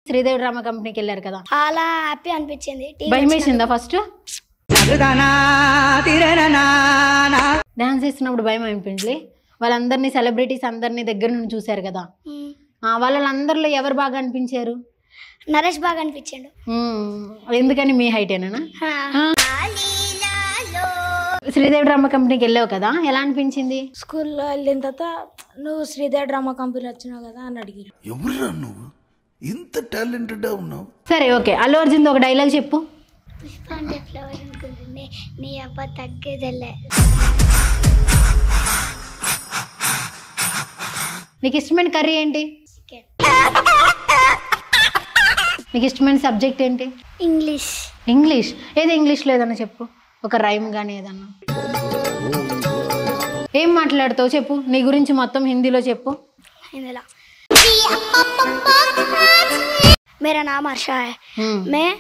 Sridevi drama కంపెనీకి వెళ్ళారు కదా చాలా హ్యాపీ అనిపించింది టీవీ భయం వేసిందా ఫస్ట్ డాన్స్ చేస్తున్నప్పుడు భయం అనిపించలే వాళ్ళందరినీ సెలబ్రిటీస్ అందరినీ దగ్గర నుండి చూశారు కదా మ్మ్. ఆ, వాళ్ళందరిలో ఎవరు బాగా అనిపించారు నరేష్ బాగా అనిపించిండు మ్మ్. ఎందుకని మీ హైటేనా ఆ. శ్రీదేవి డ్రామా కంపెనీకి వెళ్ళావు కదా ఎలా అనిపించింది స్కూల్లో వెళ్ళిన తర్వాత నువ్వు శ్రీదేవి డ్రామా కంపెనీ వచ్చినావు కదా అని అడిగారు ఎవరురా నువ్వు ఇంత టాలెంటెడ్గా ఉన్నావు సరే ఓకే అల్లు అర్జున్ ఒక డైలాగ్ చెప్పు పుష్ప అంటే ఫ్లవర్ అనుకుంటుండే నీ అబ్బా తగ్గేదలే నీకు ఇష్టమైన కర్రీ ఏంటి చికెన్ నీకు ఇష్టమైన సబ్జెక్ట్ ఏంటి ఇంగ్లీష్ ఇంగ్లీష్ ఏది ఇంగ్లీష్లో ఏదన్నా చెప్పు ఒక రైమ్ కానీ ఏదన్నా ఏం మాట్లాడతావు చెప్పు నీ గురించి మొత్తం హిందీలో చెప్పు ఇందులో मेरा नाम हर्षा है మ్మ్. मैं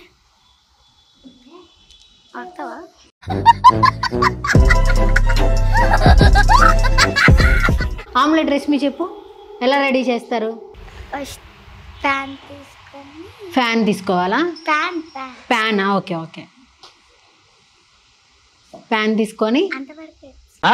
ఆగుతావా ఆమ్లెట్ రెసిపీ చెప్పు ఎలా రెడీ చేస్తారు ఫస్ట్ ప్యాన్ తీసుకొని ఫ్యాన్ తీసుకోవాలా ప్యాన్ ప్యాన్ ప్యానా ఓకే ఓకే ప్యాన్ తీసుకొని అంతవరకే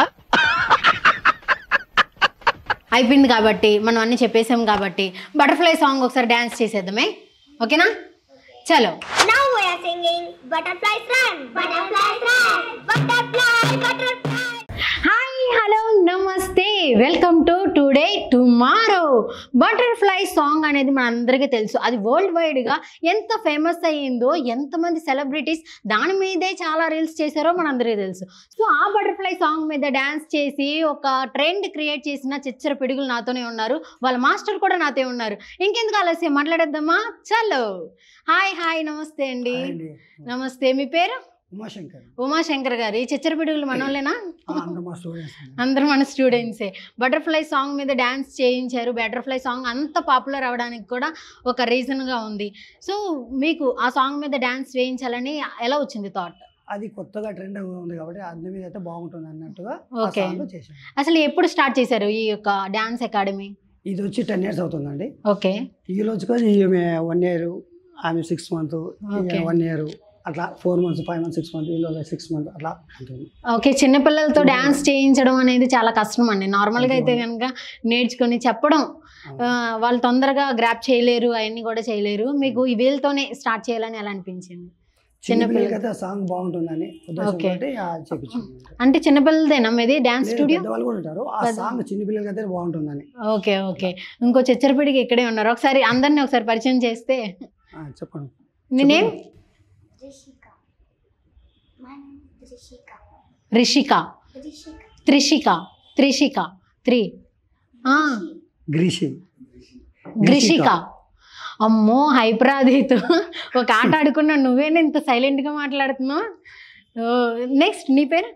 అయిపోయింది కాబట్టి మనం అన్ని చెప్పేసాం కాబట్టి బటర్ఫ్లై సాంగ్ ఒకసారి డ్యాన్స్ చేసేద్దామే ఓకేనా చలో Now we are singing butterflies run, butterflies run, butterfly, butterfly. Hi hello నమస్తే welcome to today tomorrow butterfly song అనేది మనందరికీ తెలుసు అది వరల్డ్ వైడ్గా ఎంత ఫేమస్ అయ్యిందో ఎంతమంది సెలబ్రిటీస్ దాని మీదే చాలా రీల్స్ చేశారో మనందరికీ తెలుసు సో ఆ బటర్ఫ్లై సాంగ్ మీద డ్యాన్స్ చేసి ఒక ట్రెండ్ క్రియేట్ చేసిన చిచ్చర పిడుగులు నాతోనే ఉన్నారు వాళ్ళ మాస్టర్ కూడా నాతో ఉన్నారు ఇంకెందుకు ఆలస్యం మాట్లాడేద్దామా చలో హాయ్ హాయ్ నమస్తే అండి నమస్తే మీ పేరు ఉమాశంకర్ ఉమాశంకర్ గారు ఈ చిచ్చర పిడుగులు మనోళ్ళేనా అందరూ మా స్టూడెంట్స్ అందరూ మన స్టూడెంట్సే బటర్ఫ్లై సాంగ్ మీద డ్యాన్స్ చేయించారు బటర్ఫ్లై సాంగ్ అంత పాపులర్ అవ్వడానికి కూడా ఒక రీజన్గా ఉంది సో మీకు ఆ సాంగ్ మీద డ్యాన్స్ చేయించాలని ఎలా వచ్చింది థాట్ అది కొత్తగా ట్రెండ్ ఉంది కాబట్టి అందు మీద అయితే బాగుంటుంది అన్నట్టుగా Okay. చేశాను అసలు ఎప్పుడు స్టార్ట్ చేశారు ఈ యొక్క డ్యాన్స్ అకాడమీ ఇది వచ్చి టెన్ ఇయర్స్ అవుతుందండి ఓకే ఈ రోజుకి ఈమె వన్ ఇయర్ ఆమె six month Okay. One year అట్లా four months five months six month వీళ్ళు సిక్స్ మంత్ అట్లా ఉంటుంది ఓకే చిన్నపిల్లలతో డ్యాన్స్ చేయించడం అనేది చాలా కష్టం అండి నార్మల్గా అయితే కనుక నేర్చుకొని చెప్పడం ఆ, వాళ్ళు తొందరగా గ్రాప్ చేయలేరు అవన్నీ కూడా చేయలేరు మీకు ఈ వీళ్ళతోనే స్టార్ట్ చేయాలని ఎలా అనిపించింది చిన్న చిన్నపిల్లలు. పిల్లలకి అయితే సాంగ్ బాగుంటుందని ఉద్దేశం Okay. బట్టి చేపించాను అంటే చిన్నపిల్లలదేనా మీది డ్యాన్స్ లేదు, స్టూడియో పెద్దవాళ్ళు కూడా ఉంటారు ఆ పెద్ద- సాంగ్ చిన్న పిల్లలకి అయితే బాగుంటుందని ఓకే ఓకే ఇంకో చిచ్చరపిడికి ఇక్కడే ఉన్నారు ఒకసారి అందరిని ఒకసారి పరిచయం చేస్తే ఆ, చెప్పండి నేనేం రిషిక మన రిషిక రిషిక రిషిక త్రిషిక త్రిషిక త్రి ఆ, గ్రీషి గ్రిషిక అమ్మో హైప్రాదీత్ ఒక ఆట ఆడుకున్నా నువ్వేనా ఇంత సైలెంట్గా మాట్లాడుతున్నావు నెక్స్ట్ నీ పేరు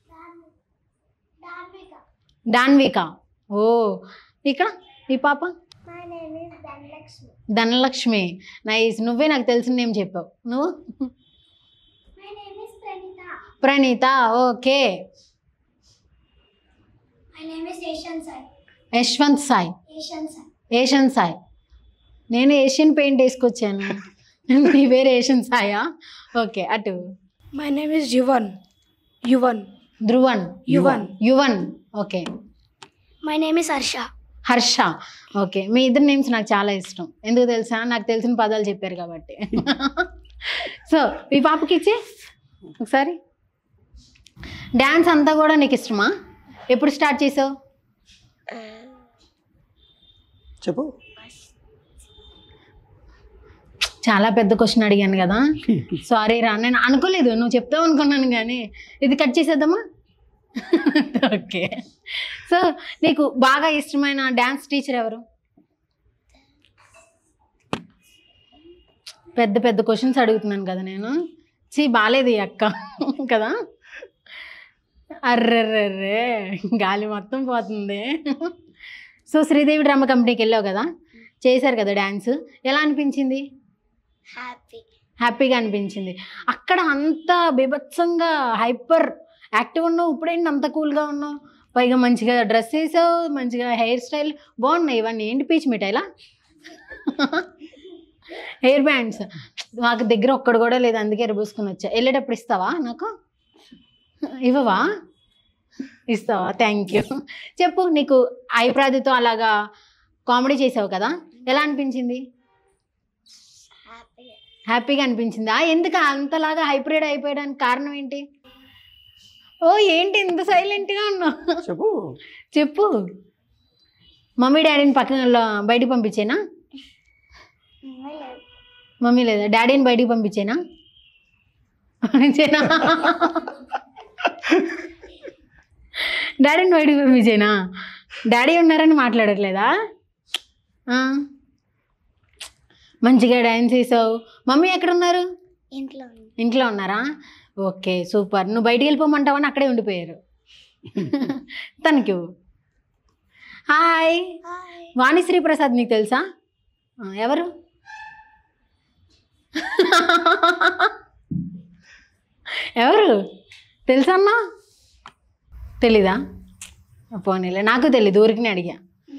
ధార్మిక దాన్విక ఓ ఇక్కడ ఈ పాప my name is Dhanalakshmi Dhanalakshmi nice నువ్వే నాకు తెలిసిన నేమ్ చెప్పావు నువ్వు my name is Praneetha Praneetha okay my name is Asian Sai Yashwanth Sai Asian Sai Asian Sai నేను ఏషియన్ పెయింట్ వేసుకొచ్చాను నీ పేరు ఏషియన్ సాయా ఓకే అటు my name is Yuvan Yuvan Dhruvan Yuvan Yuvan okay my name is Harsha Harsha okay మీ ఇద్దరు నేమ్స్ నాకు చాలా ఇష్టం ఎందుకు తెలుసా నాకు తెలిసిన పదాలు చెప్పారు కాబట్టి సో ఈ పాపకి ఇచ్చి ఒకసారి డ్యాన్స్ అంతా కూడా నీకు ఇష్టమా ఎప్పుడు స్టార్ట్ చేసావు చెప్పు చాలా పెద్ద క్వశ్చన్ అడిగాను కదా సారీ రా నేను అనుకోలేదు నువ్వు చెప్తావు అనుకున్నాను కానీ ఇది కట్ చేసేద్దామా ఓకే సో నీకు బాగా ఇష్టమైన డ్యాన్స్ టీచర్ ఎవరు పెద్ద పెద్ద క్వశ్చన్స్ అడుగుతున్నాను కదా నేను చీ బాలేదు ఈ అక్క కదా అర్రర్రర్రే గాలి మొత్తం పోతుంది సో శ్రీదేవి డ్రామా కంపెనీకి వెళ్ళావు కదా చేశారు కదా డ్యాన్స్ ఎలా అనిపించింది హ్యాపీ హ్యాపీగా అనిపించింది అక్కడ అంత బీభత్సంగా హైపర్ యాక్టివ్ ఉన్నావు ఇప్పుడేంటి అంత కూల్గా ఉన్నావు పైగా మంచిగా డ్రెస్ వేసావు మంచిగా హెయిర్ స్టైల్ బాగున్నాయి ఇవన్నీ ఏంటి పీచ్ మిఠాయిలా హెయిర్ బ్యాండ్స్ నాకు దగ్గర ఒక్కడు కూడా లేదు అందుకే ఎరబూసుకుని వచ్చా వెళ్ళేటప్పుడు ఇస్తావా నాకు ఇవ్వవా ఇస్తావా థ్యాంక్ యూ చెప్పు నీకు ఐప్రాదితో అలాగా కామెడీ చేసావు కదా ఎలా అనిపించింది హ్యాపీగా అనిపించిందా ఎందుకు అంతలాగా హైబ్రిడ్ అయిపోయడానికి కారణం ఏంటి ఓ ఏంటి ఇంత సైలెంట్గా ఉన్నావు చెప్పు చెప్పు మమ్మీ డాడీని పక్కన బయటికి పంపించేనా మమ్మీ లేదా డాడీని బయటికి పంపించేనా పంపించేనా డాడీని బయటికి పంపించేనా డాడీ ఉన్నారని మాట్లాడట్లేదా ఆ. మంచిగా డ్యాన్స్ చేసావు మమ్మీ ఎక్కడున్నారు ఇంట్లో ఇంట్లో ఉన్నారా ఓకే సూపర్ నువ్వు బయటికి వెళ్ళిపోమంటావని అక్కడే ఉండిపోయారు thank you hi Vanisri Prasad నీకు తెలుసా ఆ, ఎవరు ఎవరు తెలుసా అన్నా తెలీదా పోనీలే నాకు తెలీదు ఊరికి అడిగా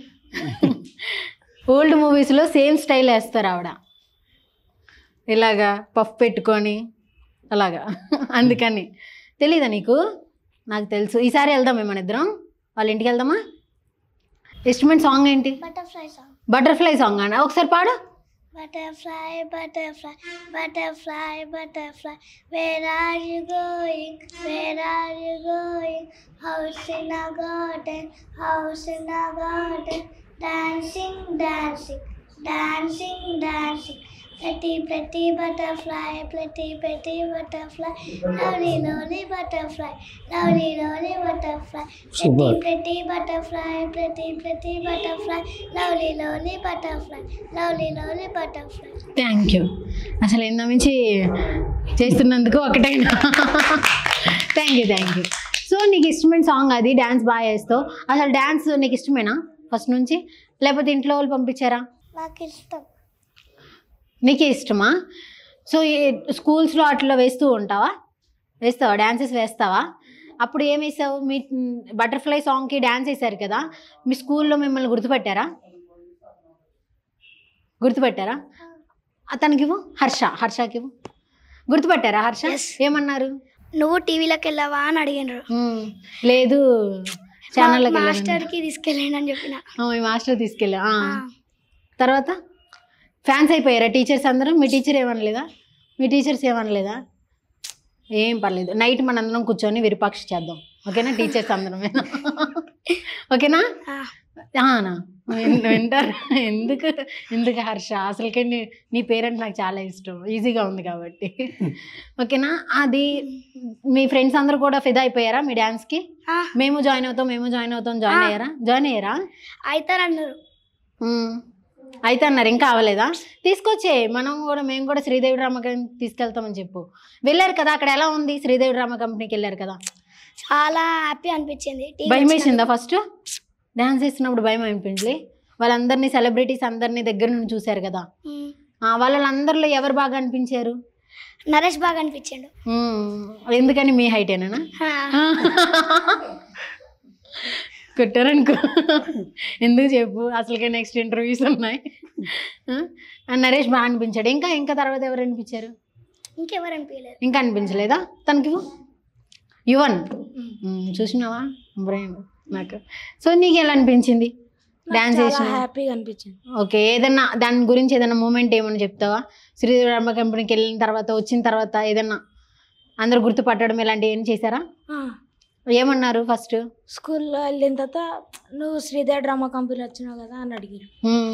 ఓల్డ్ మూవీస్లో సేమ్ స్టైల్ వేస్తారు ఆవిడ ఇలాగా పఫ్ పెట్టుకొని అలాగా అందుకని తెలీదా నీకు నాకు తెలుసు ఈసారి వెళ్దాం మన ఇద్దరం వాళ్ళ ఇంటికి వెళ్దామా ఇష్టమైన సాంగ్ ఏంటి బటర్ఫ్లై సాంగ్ బటర్ఫ్లై సాంగ్ అన్న ఒకసారి పాడు Butterfly, butterfly, butterfly, butterfly. Where are you going? Where are you going? House in a garden, house in a garden. Dancing, dancing, dancing, dancing. Pretty, pretty butterfly, pretty, pretty butterfly. Lovely, lovely butterfly, lovely, lovely butterfly. Pretty, Super. pretty butterfly, pretty, pretty butterfly. Lovely, lovely butterfly, lovely, lovely butterfly. Thank you అసలు ఎందు నుంచి చేస్తున్నందుకు ఒకటైనా thank you thank you so నీకు ఇష్టమైన song అది dance బాగా చేస్తావు అసలు డ్యాన్స్ నీకు ఇష్టమేనా ఫస్ట్ నుంచి లేకపోతే ఇంట్లో వాళ్ళు పంపించారా నాకు ఇష్టం నీకే ఇష్టమా సో ఈ స్కూల్స్లో అట్లా వేస్తూ ఉంటావా వేస్తావా డ్యాన్సెస్ వేస్తావా అప్పుడు ఏం వేసావు మీ బటర్ఫ్లై సాంగ్కి డ్యాన్స్ వేశారు కదా మీ స్కూల్లో మిమ్మల్ని గుర్తుపట్టారా గుర్తుపట్టారా అతనికి ఇవ్వు హర్ష హర్షకి ఇవ్వు గుర్తుపట్టారా హర్ష Yes. ఏమన్నారు నువ్వు టీవీలోకి వెళ్ళావా అని అడిగినారు "ఉమ్, లేదు ఛానల్లోకి మాస్టర్ కి తీసుకెళ్ళండి అని చెప్పిన మీ మాస్టర్ తీసుకెళ్ళా ఆ. తర్వాత ఫ్యాన్స్ అయిపోయారా టీచర్స్ అందరూ మీ టీచర్ ఏమనలేదా మీ టీచర్స్ ఏమనలేదా ఏం పర్లేదు నైట్ మనందరం కూర్చొని విరూపాక్ష చేద్దాం ఓకేనా టీచర్స్ అందరం ఓకేనా ఆ, ఆనా విన్- వింటారు ఎందుకు ఎందుకు హర్ష అసలుకే నీ నీ పేరెంట్ నాకు చాలా ఇష్టం ఈజీగా ఉంది కాబట్టి ఓకేనా అది మీ ఫ్రెండ్స్ అందరూ కూడా ఫిదా అయిపోయారా మీ డ్యాన్స్కి ఆ, మేము జాయిన్ అవుతాం మేము జాయిన్ అవుతాం జాయిన్ ఆ. అయ్యారా జాయిన్ అయ్యారా అవుతారన్నారు మ్మ్. అయితే అన్నారు ఇంకా అవ్వలేదా తీసుకొచ్చే మనం కూడా మేము కూడా శ్రీదేవి డ్రామా కంపెనీ తీసుకెళ్తామని చెప్పు వెళ్ళారు కదా అక్కడ ఎలా ఉంది శ్రీదేవి డ్రామా కంపెనీకి వెళ్ళారు కదా చాలా హ్యాపీ అనిపించింది టీవీ భయం వచ్చినందుకు. వేసిందా ఫస్ట్ డాన్స్ చేస్తున్నప్పుడు భయం అనిపించలే వాళ్ళందరినీ సెలబ్రిటీస్ అందరినీ దగ్గర నుండి చూశారు కదా ఉమ్. ఆ, వాళ్ళందరిలో ఎవరు బాగా అనిపించారు నరేష్ బాగా అనిపించాడు మ్మ్. ఎందుకని మీ హైటేనా ఆ, కొట్టారనుకో ఎందుకు చెప్పు అసలుకే నెక్స్ట్ ఇంటర్వ్యూస్ ఉన్నాయి ఆ, నరేష్ బాగా అనిపించాడు ఇంకా ఇంకా తర్వాత ఎవరు అనిపించారు ఇంకెవరు అనిపించలేదు ఇంకా అనిపించలేదా తనకి ఇవ్వు. యువన్ మ్మ్, చూసినావా బ్రెయిన్ నాకు సో నీకు ఎలా అనిపించింది డాన్స్ చాలా చేసిన హ్యాపీగా అనిపించింది ఓకే ఏదన్నా దాని గురించి ఏదైనా మూమెంట్ ఏమన్నా చెప్తావా శ్రీరామ కంపెనీకి వెళ్ళిన తర్వాత వచ్చిన తర్వాత ఏదన్నా అందరు గుర్తుపట్టడం ఇలాంటివి ఏం చేశారా ఆ, ఏమన్నారు ఫస్ట్ స్కూల్లో వెళ్ళిన తర్వాత నువ్వు శ్రీదేవి డ్రామా కంపెనీ వచ్చినావు కదా అని అడిగారు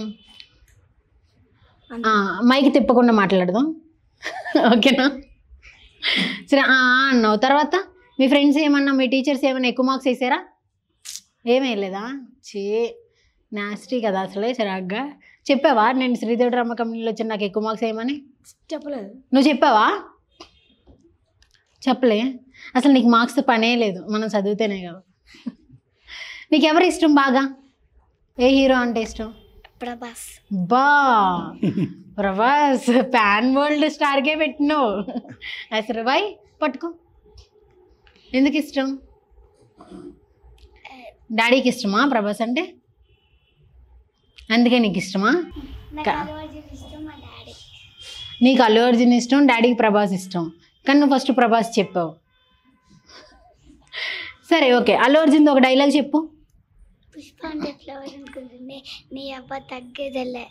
అంతే. మైక్ తిప్పకుండా మాట్లాడదాం ఓకేనా సరే ఆ, ఆ అన్నావు తర్వాత మీ ఫ్రెండ్స్ ఏమన్నా మీ టీచర్స్ ఏమన్నా ఎక్కువ మార్క్స్ వేసారా ఏమేయలేదా చే నాస్టీ కదా అసలే చిరాగ్గా చెప్పావా నేను శ్రీదేవి డ్రామా కంపెనీలో వచ్చి నాకు ఎక్కువ మార్క్స్ వేయమని చెప్పలేదు నువ్వు చెప్పావా చెప్పలే అసలు నీకు మార్క్స్ పనే లేదు మనం చదివితేనే కదా నీకు ఎవరు ఇష్టం బాగా ఏ హీరో అంటే ఇష్టం ప్రభాస్ బా ప్రభాస్ ప్యాన్ వరల్డ్ స్టార్కే పెట్టినావు అసలు బాయ్ పట్టుకో ఎందుకు ఇష్టం డాడీకి ఇష్టమా ప్రభాస్ అంటే అందుకే నీకు ఇష్టమా నాకు కా- అల్లు అర్జున్ ఇష్టం మా డాడీ నీకు అల్లు అర్జున్ ఇష్టం డాడీకి ప్రభాస్ ఇష్టం కానీ నువ్వు ఫస్ట్ ప్రభాస్ చెప్పావు సరే ఓకే అల్లు అర్జున్ ఒక డైలాగ్ చెప్పు పుష్ప అంటే ఎట్లా అనుకుంటుంది నీ అబ్బా తగ్గేదలే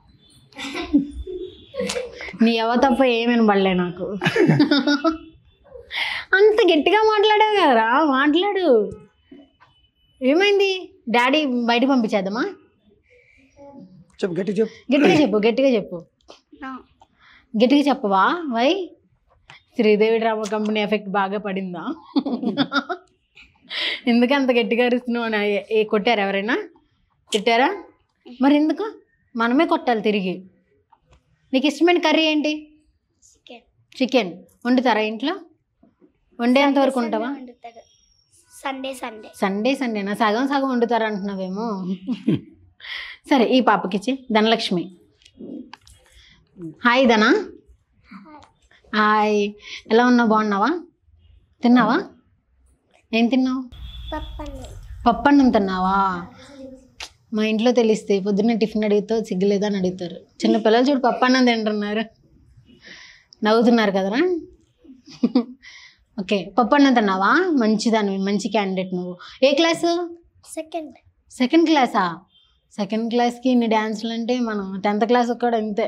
నీ ఎవ తప్ప ఏం వినబడలే నాకు అంత గట్టిగా మాట్లాడావు కదరా మాట్లాడు ఏమైంది డాడీ బయట పంపించేద్దామా చెప్పు గట్టి చెప్పు గట్టిగా చెప్పు గట్టిగా చెప్పు నో గట్టిగా చెప్పవా why Sridevi drama company effect బాగా పడిందా ఎందుకు అంత గట్టిగా అరుస్తున్నావు అని ఏ- ఏ కొట్టారా ఎవరైనా తిట్టారా మరి ఎందుకు మనమే కొట్టాలి తిరిగి నీకు ఇష్టమైన కర్రీ ఏంటి చికెన్ చికెన్ వండుతారా ఇంట్లో వండేంత వరకు ఉంటావా వండుతాడు సండే సండే సండే సండేనా సగం సగం వండుతారా అంటున్నావేమో సరే ఈ పాపకిచ్చి ధనలక్ష్మి హాయ్ ధనా హాయ్ ఎలా ఉన్నావు బాగున్నావా తిన్నావా ఏం తిన్నావు పప్పని పప్పన్నం తిన్నావా మా ఇంట్లో తెలిస్తే పొద్దున్న టిఫిన్ అడిగితే సిగ్గులేదా అని అడుగుతారు చిన్న పిల్లలు చూడు పప్పన్నం తింటున్నారు నవ్వుతున్నారు కదరా ఓకే పప్పన్నం తిన్నావా మంచిదాన్ని మంచి క్యాండిడేట్ నువ్వు ఏ క్లాసు సెకండ్ సెకండ్ క్లాసా సెకండ్ క్లాస్కి ఇన్ని డ్యాన్సులు అంటే మనం టెన్త్ క్లాస్ కూడా ఇంతే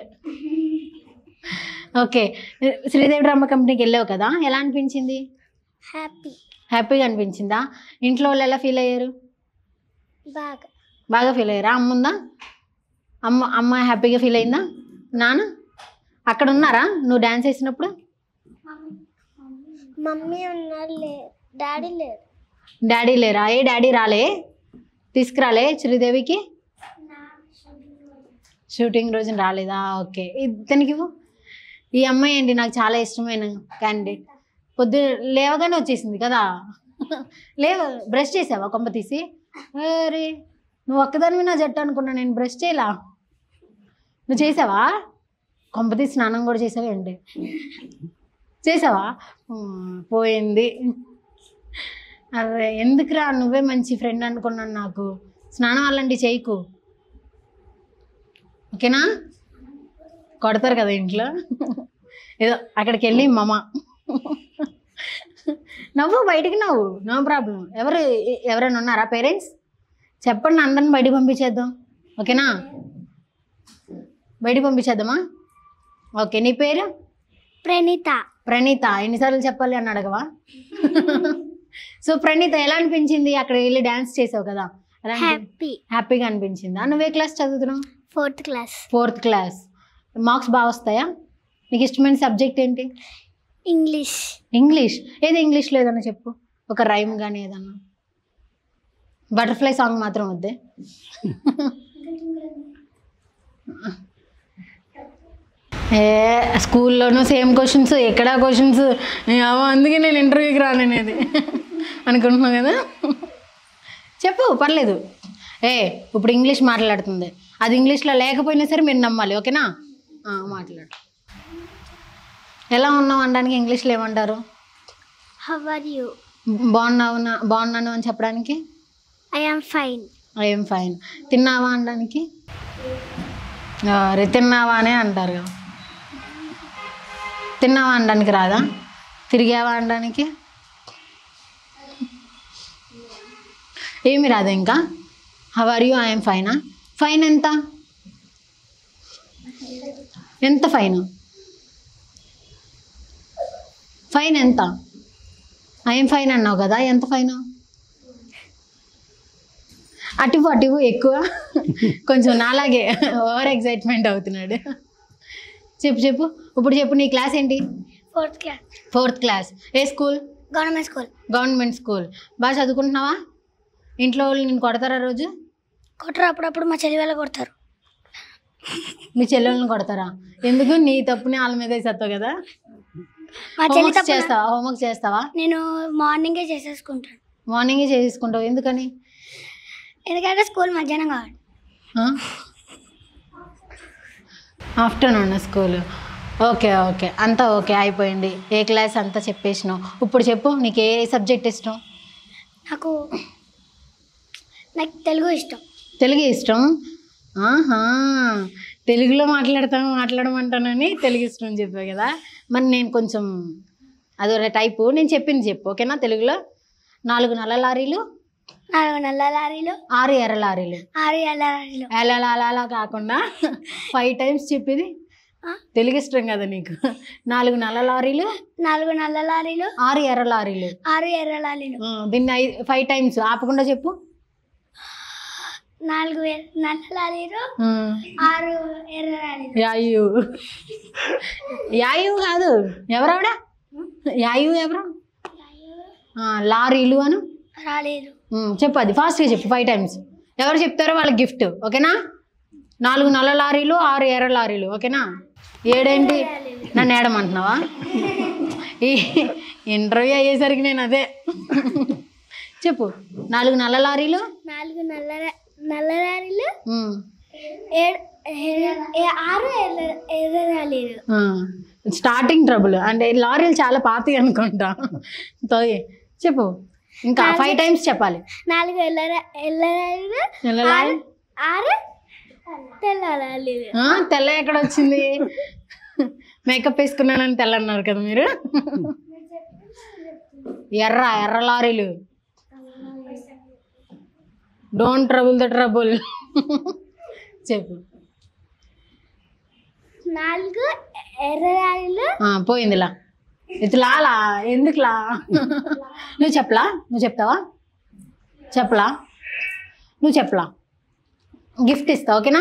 ఓకే శ్రీదేవి డ్రామా కంపెనీకి వెళ్ళావు కదా ఎలా అనిపించింది హ్యాపీ హ్యాపీగా అనిపించిందా ఇంట్లో వాళ్ళు ఎలా ఫీల్ అయ్యారు బాగా బాగా ఫీల్ అయ్యారా అమ్మ ఉందా అమ్మ అమ్మ హ్యాపీగా ఫీల్ అయిందా నాన్న అక్కడ ఉన్నారా నువ్వు డ్యాన్స్ వేసినప్పుడు మమ్మీ ఉన్నారు లే డాడీ లేరు డాడీ లేరా ఏ డాడీ రాలే తీసుకురాలే శ్రీదేవికి షూటింగ్ రోజున రాలేదా ఓకే ఇతనికి ఇవ్వు. ఈ అమ్మాయి ఏంటి నాకు చాలా ఇష్టమైన క్యాండిడేట్ పొద్దు లేవగానే వచ్చేసింది కదా లేవ బ్రష్ చేసావా కొంప తీసి అరే నువ్వు ఒక్కదానివి నా జట్టు అనుకున్నా నేను బ్రష్ చేయలా నువ్వు చేసావా కొంప తీసి స్నానం కూడా చేసావా ఏంటి చేసావా ఉమ్, పోయింది అరే ఎందుకురా నువ్వే మంచి ఫ్రెండ్ అనుకున్నాను నాకు స్నానం అలాంటి చేయకు ఓకేనా కొడతారు కదా ఇంట్లో ఏదో అక్కడికి వెళ్ళి మమ నవ్వు బయటికి నవ్వు నో ప్రాబ్లం ఎవరు ఎ- ఎవరైనా ఉన్నారా పేరెంట్స్ చెప్పండి అందరిని బయటికి పంపించేద్దాం ఓకేనా బయటికి పంపించేద్దామా ఓకే నీ పేరు ప్రణీత ప్రణీత ఎన్నిసార్లు చెప్పాలి అని అడగవా సో ప్రణీత ఎలా అనిపించింది అక్కడ వెళ్ళి డ్యాన్స్ చేసావు కదా ఎలా అనిపి- హ్యాపీ హ్యాపీగా అనిపించిందా నువ్వే క్లాస్ చదువుతున్నావు fourth class fourth class marks బాగా వస్తాయా నీకు ఇష్టమైన సబ్జెక్ట్ ఏంటి ఇంగ్లీష్ ఇంగ్లీష్ ఏది ఇంగ్లీష్లో ఏదన్నా చెప్పు ఒక రైమ్ కానీ ఏదన్నా బటర్ఫ్లై సాంగ్ మాత్రం వద్దే ఏ స్కూల్లోనూ సేమ్ క్వశ్చన్స్ ఎక్కడా క్వశ్చన్స్ అందుకే నేను ఇంటర్వ్యూకి రాననేది అనుకుంటున్నావు కదా చెప్పు పర్లేదు ఏ ఇప్పుడు ఇంగ్లీష్ మాట్లాడుతుంది అది ఇంగ్లీష్లో లేకపోయినా సరే మీరు నమ్మాలి ఓకేనా ఆ, మాట్లాడు ఎలా ఉన్నావు అనడానికి ఇంగ్లీష్లో ఏమంటారు హవ్ ఆర్ యూ బాగున్నావు నా- బాగున్నాను అని చెప్పడానికి I am fine I'm fine తిన్నావా అనడానికి అరే తిన్నావా అనే అంటారు కదా తిన్నావా అనడానికి రాదా తిరిగావా అనడానికి ఏమి రాదా ఇంకా హవ్ ఆర్ యూ ఐఎమ్ ఫైనా ఫైన్ ఎంత ఎంత ఫైన్ ఫైన్ ఎంత ఐఎమ్ ఫైన్ అన్నావు కదా ఎంత ఫైన్ అటు అటు ఎక్కువ కొంచెం నాలాగే ఓవర్ ఎక్సైట్మెంట్ అవుతున్నాడు చెప్పు చెప్పు ఇప్పుడు చెప్పు నీ క్లాస్ ఏంటి ఫోర్త్ క్లాస్ ఫోర్త్ క్లాస్ ఏ school government school government school బాగా చదువుకుంటున్నావా ఇంట్లో వాళ్ళు నేను కొడతారా రోజు కొట్టరు అప్పుడప్పుడు మా చెల్లి వాళ్ళు కొడతారు మీ చెల్లెళ్ళని కొడతారా ఎందుకు నీ తప్పుని వాళ్ళ మీద వేసేస్తావు కదా మా చెల్లి హోంవర్క్ తప్పు చేస్తావా హోంవర్క్ చేస్తావా నేను మార్నింగే చేసేసుకుంటాను మార్నింగే చేసుకుంటావు ఎందుకని ఎందుకంటే స్కూల్ మధ్యాహ్నం కావాలి ఆఫ్టర్నూన్ స్కూల్ ఓకే ఓకే అంతా ఓకే అయిపోయింది ఏ క్లాస్ అంతా చెప్పేసినావు ఇప్పుడు చెప్పు నీకు ఏ సబ్జెక్ట్ ఇష్టం నాకు నాకు తెలుగు ఇష్టం తెలుగు ఇష్టం ఆహా తెలుగులో మాట్లాడతాను మాట్లాడమంటానని తెలుగు ఇష్టం అని చెప్పావు కదా మరి నేను కొంచెం అదో టైపు నేను చెప్పింది చెప్పు ఓకేనా తెలుగులో నాలుగు నల్ల లారీలు నాలుగు నల్ల లారీలు ఆరు ఎర్ర లారీలు ఆరు ఎల్ల లారీలు అలా అలా అలా కాకుండా ఫైవ్ టైమ్స్ చెప్పేది ఆ? తెలుగు ఇష్టం కదా నీకు నాలుగు నల్ల లారీలు నాలుగు నల్ల లారీలు ఆరు ఎర్ర లారీలు ఆరు ఎర్ర లారీలు ఆ, దీన్ని ఐ ఫైవ్ టైమ్స్ ఆపకుండా చెప్పు నాలుగు ఎర్ర- నల్ల లారీలు ఆ, ఆరు ఎర్ర లారీలు యాయు యాయు కాదు ఎవరావిడ యాయు ఎవరు ఆ, లారీలు అను లారీలు ఉమ్, చెప్పు అది ఫాస్ట్గా చెప్పు ఫైవ్ టైమ్స్ ఎవరు చెప్తారో వాళ్ళకి గిఫ్ట్ ఓకేనా నాలుగు నల్ల లారీలు ఆరు ఎర్ర లారీలు ఓకేనా ఏడేంటి నన్ను ఏడమంటున్నావా ఈ ఇంటర్వ్యూ అయ్యేసరికి నేను అదే చెప్పు నాలుగు నల్ల లారీలు నాలుగు నల్ల లా- నల్ల లారీలు ఉమ్, ఏడు ఏ- ఏ- ఆరు ఎర్ర ఎర్ర లారీలు ఆ, స్టార్టింగ్ ట్రబుల్ అంటే లారీలు చాలా పాతవి అనుకుంటా తోయ్ చెప్పు ఇంకా ఫైవ్ టైమ్స్ చెప్పాలి నాలుగు ఎల్ల రా- ఎల్ల లారీలు నల్ల లారీ ఆరు తెల్ల లారీలు ఆ, తెల్ల ఎక్కడ వచ్చింది మేకప్ వేసుకున్నానని తెల్ల అన్నారు కదా మీరు ఎర్ర ఎర్ర లారీలు డోంట్ ట్రబుల్ ద ట్రబుల్ చెప్పు నాలుగు ఎర్ర లారీలు ఆ, పోయిందిలా ఇట్లా లా ఎందుకులా నువ్వు చెప్పలా నువ్వు చెప్తావా చెప్పలా నువ్వు చెప్పలా గిఫ్ట్ ఇస్తా ఓకేనా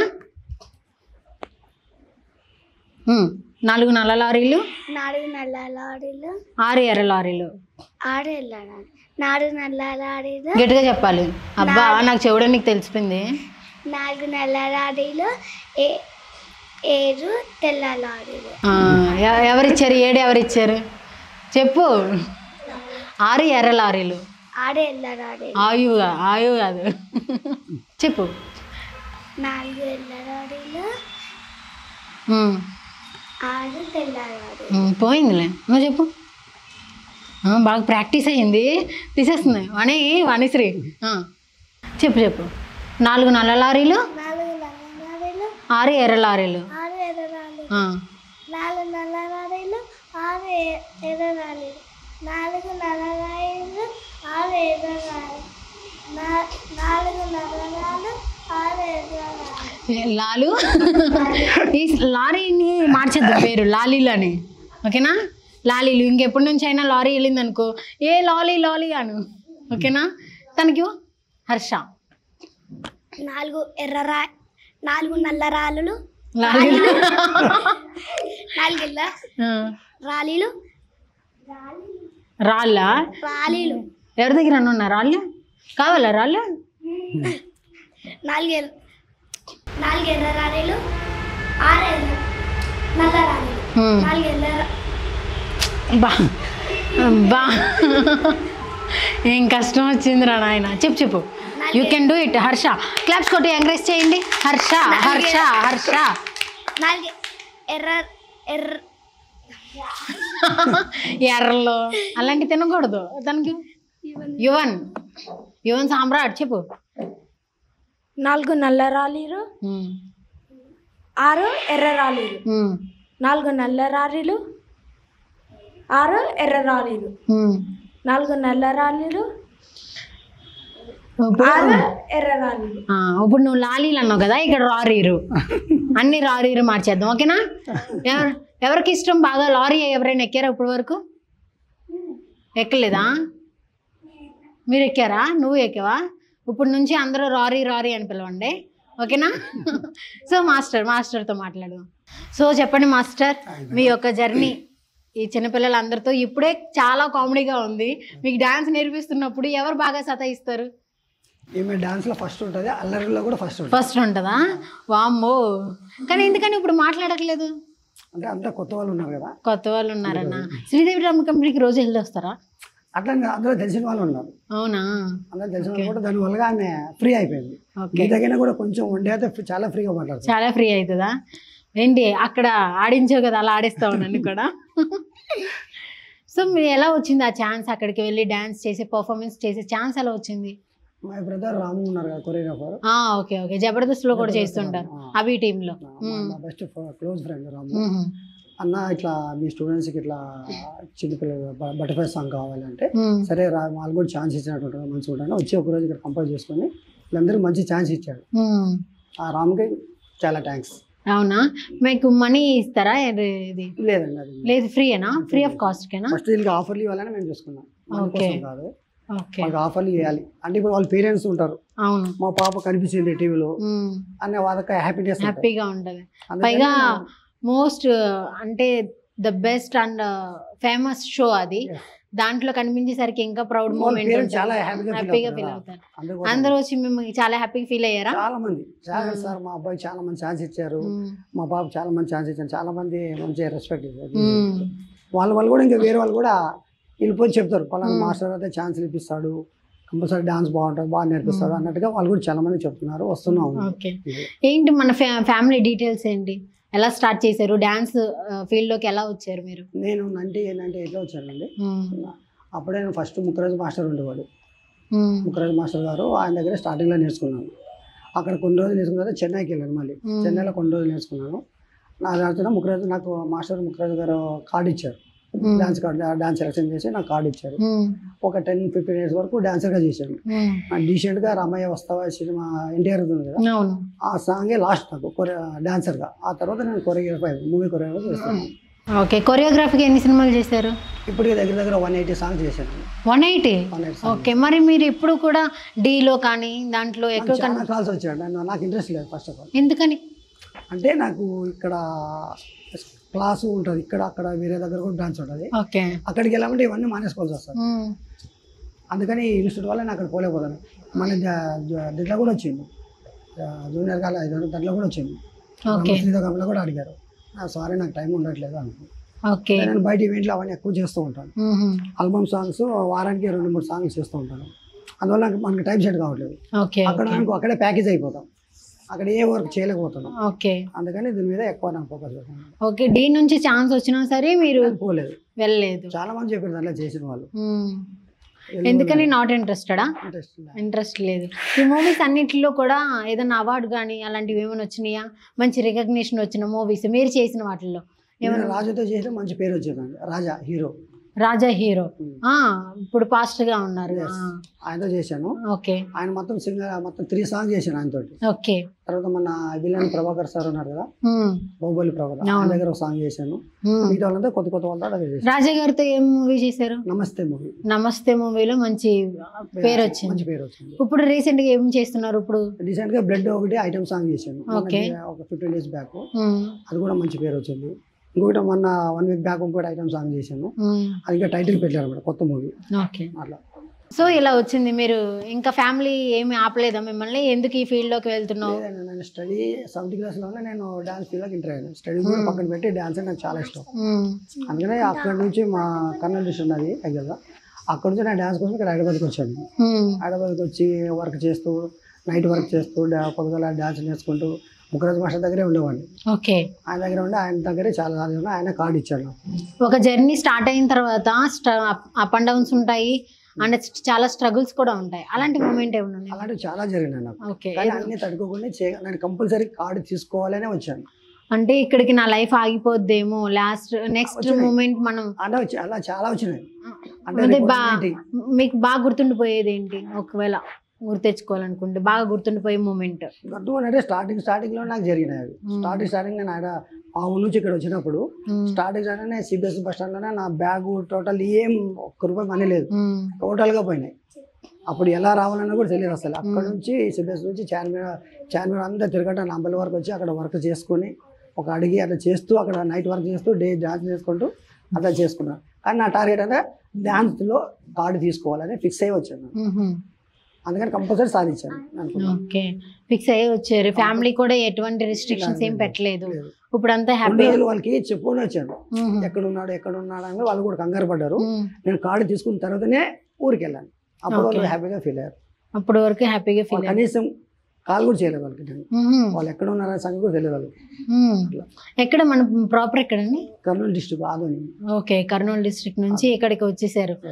ఉమ్, నాలుగు నల్ల లారీలు నాలుగు నల్ల లారీలు ఆరు ఎర్ర లారీలు ఆరు ఎల్ల లారీలు నాలుగు నల్ల లారీలు గట్టిగా చెప్పాలి అబ్బా నాకు చెవుడే నీకు తెలిసిపోయింది నాలుగు నల్ల లారీలు ఏ ఏడు తెల్ల లారీలు ఆ, ఎ- ఎవరిచ్చారు ఏడు ఎవరిచ్చారు చెప్పు ఆరు ఎర్ర లారీలు ఆరు ఎల్ల లారీలు ఆయు ఆయు కాదు చెప్పు నాలుగు ఎల్ల లారీలు ఉమ్. ఆరు తెల్ల లారీలు ఉమ్, పోయిందిలే నువ్వు చెప్పు ఆ, బాగా ప్రాక్టీస్ అయ్యింది తీసేస్తుంది వని వనిశ్రీ ఆ, చెప్పు చెప్పు నాలుగు నల్ల లారీలు నాలుగు నల్ల లారీలు ఆరు ఎర్ర లారీలు ఆరు ఎర్ర లారీలు ఆ, నాలుగు నల్ల లారీలు ఆరు ఎ- ఎర్ర లారీలు నాలుగు నల్ల లారీలు ఆరు ఎర్ర లారీలు నా- నాలుగు నల్ల లారీలు ఆరు ఎర్ర లారీలు ఏ, లాలు ఈ లారీని మార్చేద్దాం పేరు లాలీలు అని ఓకేనా లాలీలు ఇంకెప్పటి నుంచి అయినా లారీ వెళ్ళింది అనుకో ఏ లాలీ లాలీ అను ఓకేనా తనకి ఇవ్వు. హర్ష నాలుగు ఎర్ర రా నాలుగు నల్ల రాళ్ళు లాలీలు నాలుగు ఎల్ల ఆ, రాలీలు రాళ్ళ రాలీలు ఎవరి దగ్గర అన్న ఉన్నా రాళ్ళు కావాలా రాళ్ళు నాలుగు ఎర్ర నాలుగు ఎర్ర రాలీలు ఆరు ఎర్ర నల్ల రాలీలు ఉమ్. నాలుగు ఎర్ర రా- బా బా ఏం కష్టం వచ్చిందిరా నాయన చెప్పు చెప్పు you can do it Harsha claps కొట్టి ఎంకరేజ్ చేయండి హర్ష హర్ష హర్ష నాలుగు ఎర్ర ఎర్ర ఎర్రలు అలాంటి తినకూడదు దానికి యువన్ యువన్ సామ్రాట్ చెప్పు నాలుగు నల్ల రాలీలు ఉమ్, ఆరు ఎర్ర రాలీలు ఉమ్, నాలుగు నల్ల రాలీలు ఆరు ఎర్ర రాలీలు ఉమ్. నాలుగు నల్ల రాలీలు ఇప్పుడు ఆరు ఎర్ర రాలీలు ఆ, ఇప్పుడు నువ్వు లాలీలు అన్నావు కదా ఇక్కడ లారీరు అన్ని లారీరు మార్చేద్దాం ఓకేనా ఎవరు ఎవరికి ఇష్టం బాగా లారీ ఎవరైనా ఎక్కారా ఇప్పటి వరకు ఎక్కలేదా మీరు ఎక్కారా నువ్వు ఎక్కావా ఇప్పుడు నుంచి అందరూ రారీ రారీ అని పిలవండి ఓకేనా సో మాస్టర్ మాస్టర్తో మాట్లాడు సో చెప్పండి మాస్టర్ మీ యొక్క జర్నీ ఈ చిన్నపిల్లలందరితో ఇప్పుడే చాలా కామెడీగా ఉంది మీకు డాన్స్ నేర్పిస్తున్నప్పుడు ఎవరు బాగా సతాయిస్తారు ఈమె డాన్స్లో ఫస్ట్ ఉంటుంది అల్లరిలో కూడా ఫస్ట్ ఉంటుంది ఫస్ట్ ఉంటుందా వామ్మో కానీ ఎందుకని ఇప్పుడు మాట్లాడట్లేదు అంటే అంతా కొత్త వాళ్ళు ఉన్నారు కదా కొత్త వాళ్ళు ఉన్నారన్న శ్రీదేవి రామ కంపెనీకి రోజు వెళ్ళి వస్తారా అట్లా అందులో తెలిసిన వాళ్ళు ఉన్నారు అవునా అందరూ తెలిసిన వాళ్ళు కూడా దానివల్ల ఆమె ఫ్రీ అయిపోయింది ఓకే మీ దగ్గర కూడా కొంచెం వండే అయితే చాలా ఫ్రీగా మాట్లాడుతుంది చాలా ఫ్రీ అవుతుందా ఏంటి అక్కడ ఆడించావు కదా అలా ఆడిస్తావు నన్ను కూడా సో మీరు ఎలా వచ్చింది ఆ ఛాన్స్ అక్కడికి వెళ్ళి డ్యాన్స్ చేసి పర్ఫార్మెన్స్ చేసే ఛాన్స్ ఎలా వచ్చింది మై బ్రదర్ రాము ఉన్నారు కదా కొరియోగ్రాఫర్ ఆ ఓకే ఓకే జబర్దస్త్ లో కూడా చేస్తుంటారు అవి టీమ్ లో మా బెస్ట్ క్లోజ్ ఫ్రెండ్ రాము అన్న ఇట్లా మీ స్టూడెంట్స్ కి ఇట్లా చిన్నపిల్లలు బటర్ఫ్లై సాంగ్ కావాలంటే సరే రా వాళ్ళు కూడా ఛాన్స్ ఇచ్చినట్టు ఉంటుంది మంచిగా ఉంటాను వచ్చి ఒక రోజు ఇక్కడ కంపోజ్ చేసుకొని వీళ్ళందరూ మంచి ఛాన్స్ ఇచ్చాడు ఆ రామ్కి చాలా థ్యాంక్స్ అవునా మీకు మనీ ఇస్తారా ఇది ఇది? లేదండి అది లేదు ఫ్రీయేనా ఫ్రీ ఆఫ్ కాస్ట్ కేనా ఫస్ట్ వీళ్ళకి ఆఫర్లు ఇవ్వాలని మేము చూసుకున్నాం మన Okay. కోసం కాదు ఓకే వాళ్ళకి ఆఫర్లు ఇవ్వాలి అంటే ఇప్పుడు వాళ్ళ పేరెంట్స్ ఉంటారు అవును మా పాప కనిపించింది టీవీలో అనే వాళ్ళకి హ్యాపీనెస్ హ్యాపీగా ఉంటది పైగా మోస్ట్ అంటే the best and famous show అది దాంట్లో కనిపించేసరికి ఇంకా ప్రౌడ్ వాళ్ళ మూమెంట్ parents చాలా happy గా feel హ్యాపీగా అవుతారు ఫీల్ కదా. అవుతారు అందరూ వచ్చి మేము చాలా హ్యాపీగా ఫీల్ అయ్యారా చాలా మంది చాలా సార్ మా అబ్బాయి చాలా మంది ఛాన్స్ ఇచ్చారు మ్మ్. మా బాబు చాలా మంది ఛాన్స్ ఇచ్చారు చాలా మంది మంచి రెస్పెక్ట్ ఇచ్చారు మ్మ్. వాళ్ళ వాళ్ళు కూడా ఇంకా వేరే వాళ్ళు కూడా వెళ్ళిపోయి చెప్తారు పలానా మ్మ్. మాస్టర్ అయితే ఛాన్సులు ఇప్పిస్తాడు కంపల్సరీ డాన్స్ బాగుంటుంది బాగా నేర్పిస్తాడు మ్మ్. అన్నట్టుగా వాళ్ళు కూడా చాలా మంది చెప్తున్నారు వస్తున్నాం ఓకే ఏంటి మన ఫ్యామిలీ డీటెయిల్స్ ఏంటి ఎలా స్టార్ట్ చేశారు డాన్స్ ఫీల్డ్ లోకి ఎలా వచ్చారు మీరు నేను నంటి ఏంటంటే ఎట్లా వచ్చానండి మ్మ్. అప్పుడే నేను ఫస్ట్ ముక్కరాజు మాస్టర్ ఉండేవాడు మ్మ్. ముక్కరాజు మాస్టర్ గారు ఆయన దగ్గర స్టార్టింగ్లో నేర్చుకున్నాను అక్కడ కొన్ని రోజులు నేర్చుకున్న తర్వాత చెన్నైకి వెళ్ళాను మళ్ళీ మ్మ్. చెన్నైలో కొన్ని రోజులు నేర్చుకున్నాను నా దాంట్లో ముక్కరాజు నాకు మాస్టర్ ముక్కరాజు గారు కార్డు ఇచ్చారు మ్మ్. డాన్స్ కార్డు డాన్స్ సెలెక్షన్ చేసి నాకు కార్డు ఇచ్చారు మ్మ్. ఒక టెన్ ఫిఫ్టీన్ ఇయర్స్ వరకు డాన్సర్గా చేశాను మ్మ్. డీసెంట్గా రమయ్య వస్తావా సినిమా ఎన్టీఆర్ ఉంది కదా అవును ఆ సాంగే లాస్ట్ నాకు కొరియా డాన్సర్గా ఆ తర్వాత నేను కొరియోగ్రాఫర్ మూవీ కొరియోగ్రాఫర్ చేస్తాను ఓకే కొరియోగ్రఫీకి ఎన్ని సినిమాలు చేశారు ఇప్పటికే దగ్గర దగ్గర వన్ ఎయిటీ సాంగ్స్ చేశాను one eighty one eighty okay మరి మీరు ఎప్పుడు కూడా డీలో కానీ దాంట్లో ఎక్కువ కన్- చాలా కాల్స్ వచ్చాడు నేను- నాకు ఇంట్రెస్ట్ లేదు ఫస్ట్ ఆఫ్ ఆల్ ఎందుకని అంటే నాకు ఇక్కడ క్లాసు ఉంటుంది ఇక్కడ అక్కడ వేరే దగ్గర కూడా డాన్స్ ఉంటుంది ఓకే అక్కడికి వెళ్ళామంటే ఇవన్నీ మానేసుకోవాల్సి వస్తుంది మ్మ్. అందుకని ఇన్స్టిట్యూట్ వల్ల నేను అక్కడ పోలేకపోతాను మన దీంట్లో కూడా వచ్చింది జూనియర్ కాలేజ్ ఐదు దాంట్లో కూడా వచ్చింది ఓకే శ్రీధర్లో కూడా అడిగారు సారీ నాకు టైం ఉండట్లేదు అనుకో ఓకే నేను బయట ఈవెంట్లు అవన్నీ ఎక్కువ చేస్తూ ఉంటాను మ్మ్. ఆల్బమ్ సాంగ్స్ వారానికి రెండు మూడు సాంగ్స్ చేస్తూ ఉంటాను అందువల్ల నాకు మనకి టైం సెట్ కావట్లేదు ఓకే అక్కడ ఓకే. అనుకో అక్కడే ప్యాకేజ్ అయిపోతాం అక్కడ ఏ వర్క్ చేయలేకపోతున్నాం ఓకే అందుకని దీని మీద ఎక్కువ నాకు ఫోకస్ పెడతాను ఓకే డీ నుంచి ఛాన్స్ వచ్చినా సరే మీరు పోలేదు వెళ్ళలేదు చాలా మంది చెప్పారు దాంట్లో చేసిన వాళ్ళు మ్మ్. ఎందుకని నాట్ ఇంట్రెస్టెడా ఇంట్రెస్ట్ ఇంట్రెస్ట్ లేదు ఈ మూవీస్ అన్నిటిలో కూడా ఏదైనా అవార్డు కానీ అలాంటివి ఏమైనా వచ్చినాయా మంచి రికగ్నిషన్ వచ్చిన మూవీస్ మీరు చేసిన వాటిల్లో ఏమైనా రాజుతో చేసిన మంచి పేరు వచ్చేదండి రాజా హీరో రాజా హీరో ఆ ఇప్పుడు పాస్ట్ గా ఉన్నారు Yes. ఆయనతో చేశాను ఓకే ఆయన మొత్తం సింగర్ మొత్తం త్రీ సాంగ్స్ చేశాను ఆయనతోటి ఓకే తర్వాత మన విలన్ ప్రభాకర్ సార్ ఉన్నారు కదా బాహుబలి ప్రభాకర్ ఆయన అవును. దగ్గర ఒక సాంగ్ చేశాను మిగతా వాళ్ళంతా కొత్త కొత్త వాళ్ళతో అదే చేశాను రాజా గారితో ఏం మూవీ చేశారు నమస్తే మూవీ నమస్తే మూవీలో మంచి పేరు వచ్చింది మంచి పేరు వచ్చింది ఇప్పుడు రీసెంట్ గా ఏం చేస్తున్నారు ఇప్పుడు రీసెంట్ గా బ్లడ్ ఒకటి ఐటమ్ సాంగ్ చేశాను మొన్న Okay. ఒక ఫిఫ్టీన్ డేస్ బ్యాక్ మ్మ్. అది కూడా మంచి పేరు వచ్చింది ఇంకొకటి మొన్న వన్ వీక్ బ్యాక్ ఇంకోటి ఐటమ్ సాంగ్ చేశాను మ్మ్. అది ఇంకా టైటిల్ పెట్టారు అన్నమాట కొత్త మూవీ ఓకే అట్లా సో ఇలా వచ్చింది మీరు ఇంకా ఫ్యామిలీ ఏమి ఆపలేదా మిమ్మల్ని ఎందుకు ఈ ఫీల్డ్ లోకి వెళ్తున్నావు లేదండి, నేను స్టడీ సెవెంత్ క్లాస్లోనే నేను డాన్స్ ఫీల్డ్లోకి ఎంటర్ అయ్యాను స్టడీ కూడా పక్కన పెట్టి డాన్స్ అంటే నాకు చాలా ఇష్టం మ్మ్. అందుకనే అక్కడ నుంచి మా కర్నూలు డిస్ట్రిక్ట్ ఉన్నది యాక్చువల్గా అక్కడ నుంచి నేను డాన్స్ కోసం ఇక్కడ హైదరాబాద్కి వచ్చాను మ్మ్. హైదరాబాద్కి వచ్చి వర్క్ చేస్తూ నైట్ వర్క్ చేస్తూ డా- పొద్దుగల డాన్స్ నేర్చుకుంటూ ముఖరాజ్ మాస్టర్ దగ్గరే ఉండేవాడిని ఓకే ఆయన దగ్గర ఉండి ఆయన దగ్గరే చాలా సార్లు ఉన్నా. ఆయన కార్డు ఇచ్చాడు నాకు. ఒక జర్నీ స్టార్ట్ అయిన తర్వాత అప్ అండ్ డౌన్స్ ఉంటాయి అండ్ చాలా స్ట్రగుల్స్ కూడా ఉంటాయి అలాంటి మూమెంట్ ఏమైనా ఉన్నాయి అలాంటివి చాలా జరిగినాయి నాకు ఓకే కానీ అన్ని తట్టుకోకుండా చే నేను కంపల్సరీ కార్డు తీసుకోవాలనే వచ్చాను అంటే ఇక్కడికి నా లైఫ్ ఆగిపోద్దేమో లాస్ట్ నెక్స్ట్ వచ్చినాయి. మూమెంట్ మనం అంటే వచ్చి- అలా చాలా వచ్చినాయి అంటే అదే రేపు బా ఏంటి? మీకు బాగా గుర్తుండిపోయేది ఏంటి ఒకవేళ గుర్తు తెచ్చుకోవాలనుకుంటే బాగా గుర్తుండిపోయే మూమెంట్ గట్టు అంటే స్టార్టింగ్ స్టార్టింగ్ లో నాకు జరిగినాయి అవి మ్మ్. స్టార్టింగ్ స్టార్టింగ్ నేను ఆడ ఆ ఊరు నుంచి ఇక్కడ వచ్చినప్పుడు starting starting CBS bus stand లోనే నా బ్యాగ్ టోటల్ ఏం ఒక్క రూపాయి మనీ లేదు టోటల్ గా పోయినాయి అప్పుడు ఎలా రావాలన్నా కూడా తెలియదు అసలు అక్కడ మ్మ్. నుంచి సిబిఎస్ నుంచి చార్మినార్ చార్మినార్ అంతా తిరగట నంబల్ వరకు వచ్చి అక్కడ వర్క్ చేసుకొని ఒక అడిగి అట్లా చేస్తూ అక్కడ నైట్ వర్క్ చేస్తూ డే డాన్స్ చేసుకుంటూ అట్లా చేసుకున్నాను కానీ నా టార్గెట్ అంటే డాన్స్లో కార్డు తీసుకోవాలని ఫిక్స్ అయ్యి వచ్చాను అందుకని కంపల్సరీ సాధించాను అనుకున్నాను ఓకే ఫిక్స్ అయ్యి వచ్చారు ఫ్యామిలీ కూడా ఎటువంటి రిస్ట్రిక్షన్స్ ఏం పెట్టలేదు లేదు. ఇప్పుడు అంతా రెండు హ్యాపీ రోజులు వాళ్ళకి చెప్పుకొని వచ్చాను ఎక్కడ ఉన్నాడు ఎక్కడ ఉన్నాడు అని వాళ్ళు కూడా కంగారు పడ్డారు నేను కార్డు తీసుకున్న తర్వాతనే ఊరికి వెళ్ళాను అప్పుడు వాళ్ళు Okay. హ్యాపీగా ఫీల్ అయ్యారు అప్పటి వరకు హ్యాపీగా వాళ్ళు ఫీల్ కనీసం కాల్ కూడా చేయలేదు వాళ్ళకి నేను వాళ్ళు ఎక్కడ ఉన్నారనే సంగతి కూడా తెలియదు వాళ్ళకి ఎక్కడ మన ప్రాపర్ ఎక్కడండి Kurnool district Adoni okay Kurnool district నుంచి ఇక్కడికి వచ్చేసారు Yes.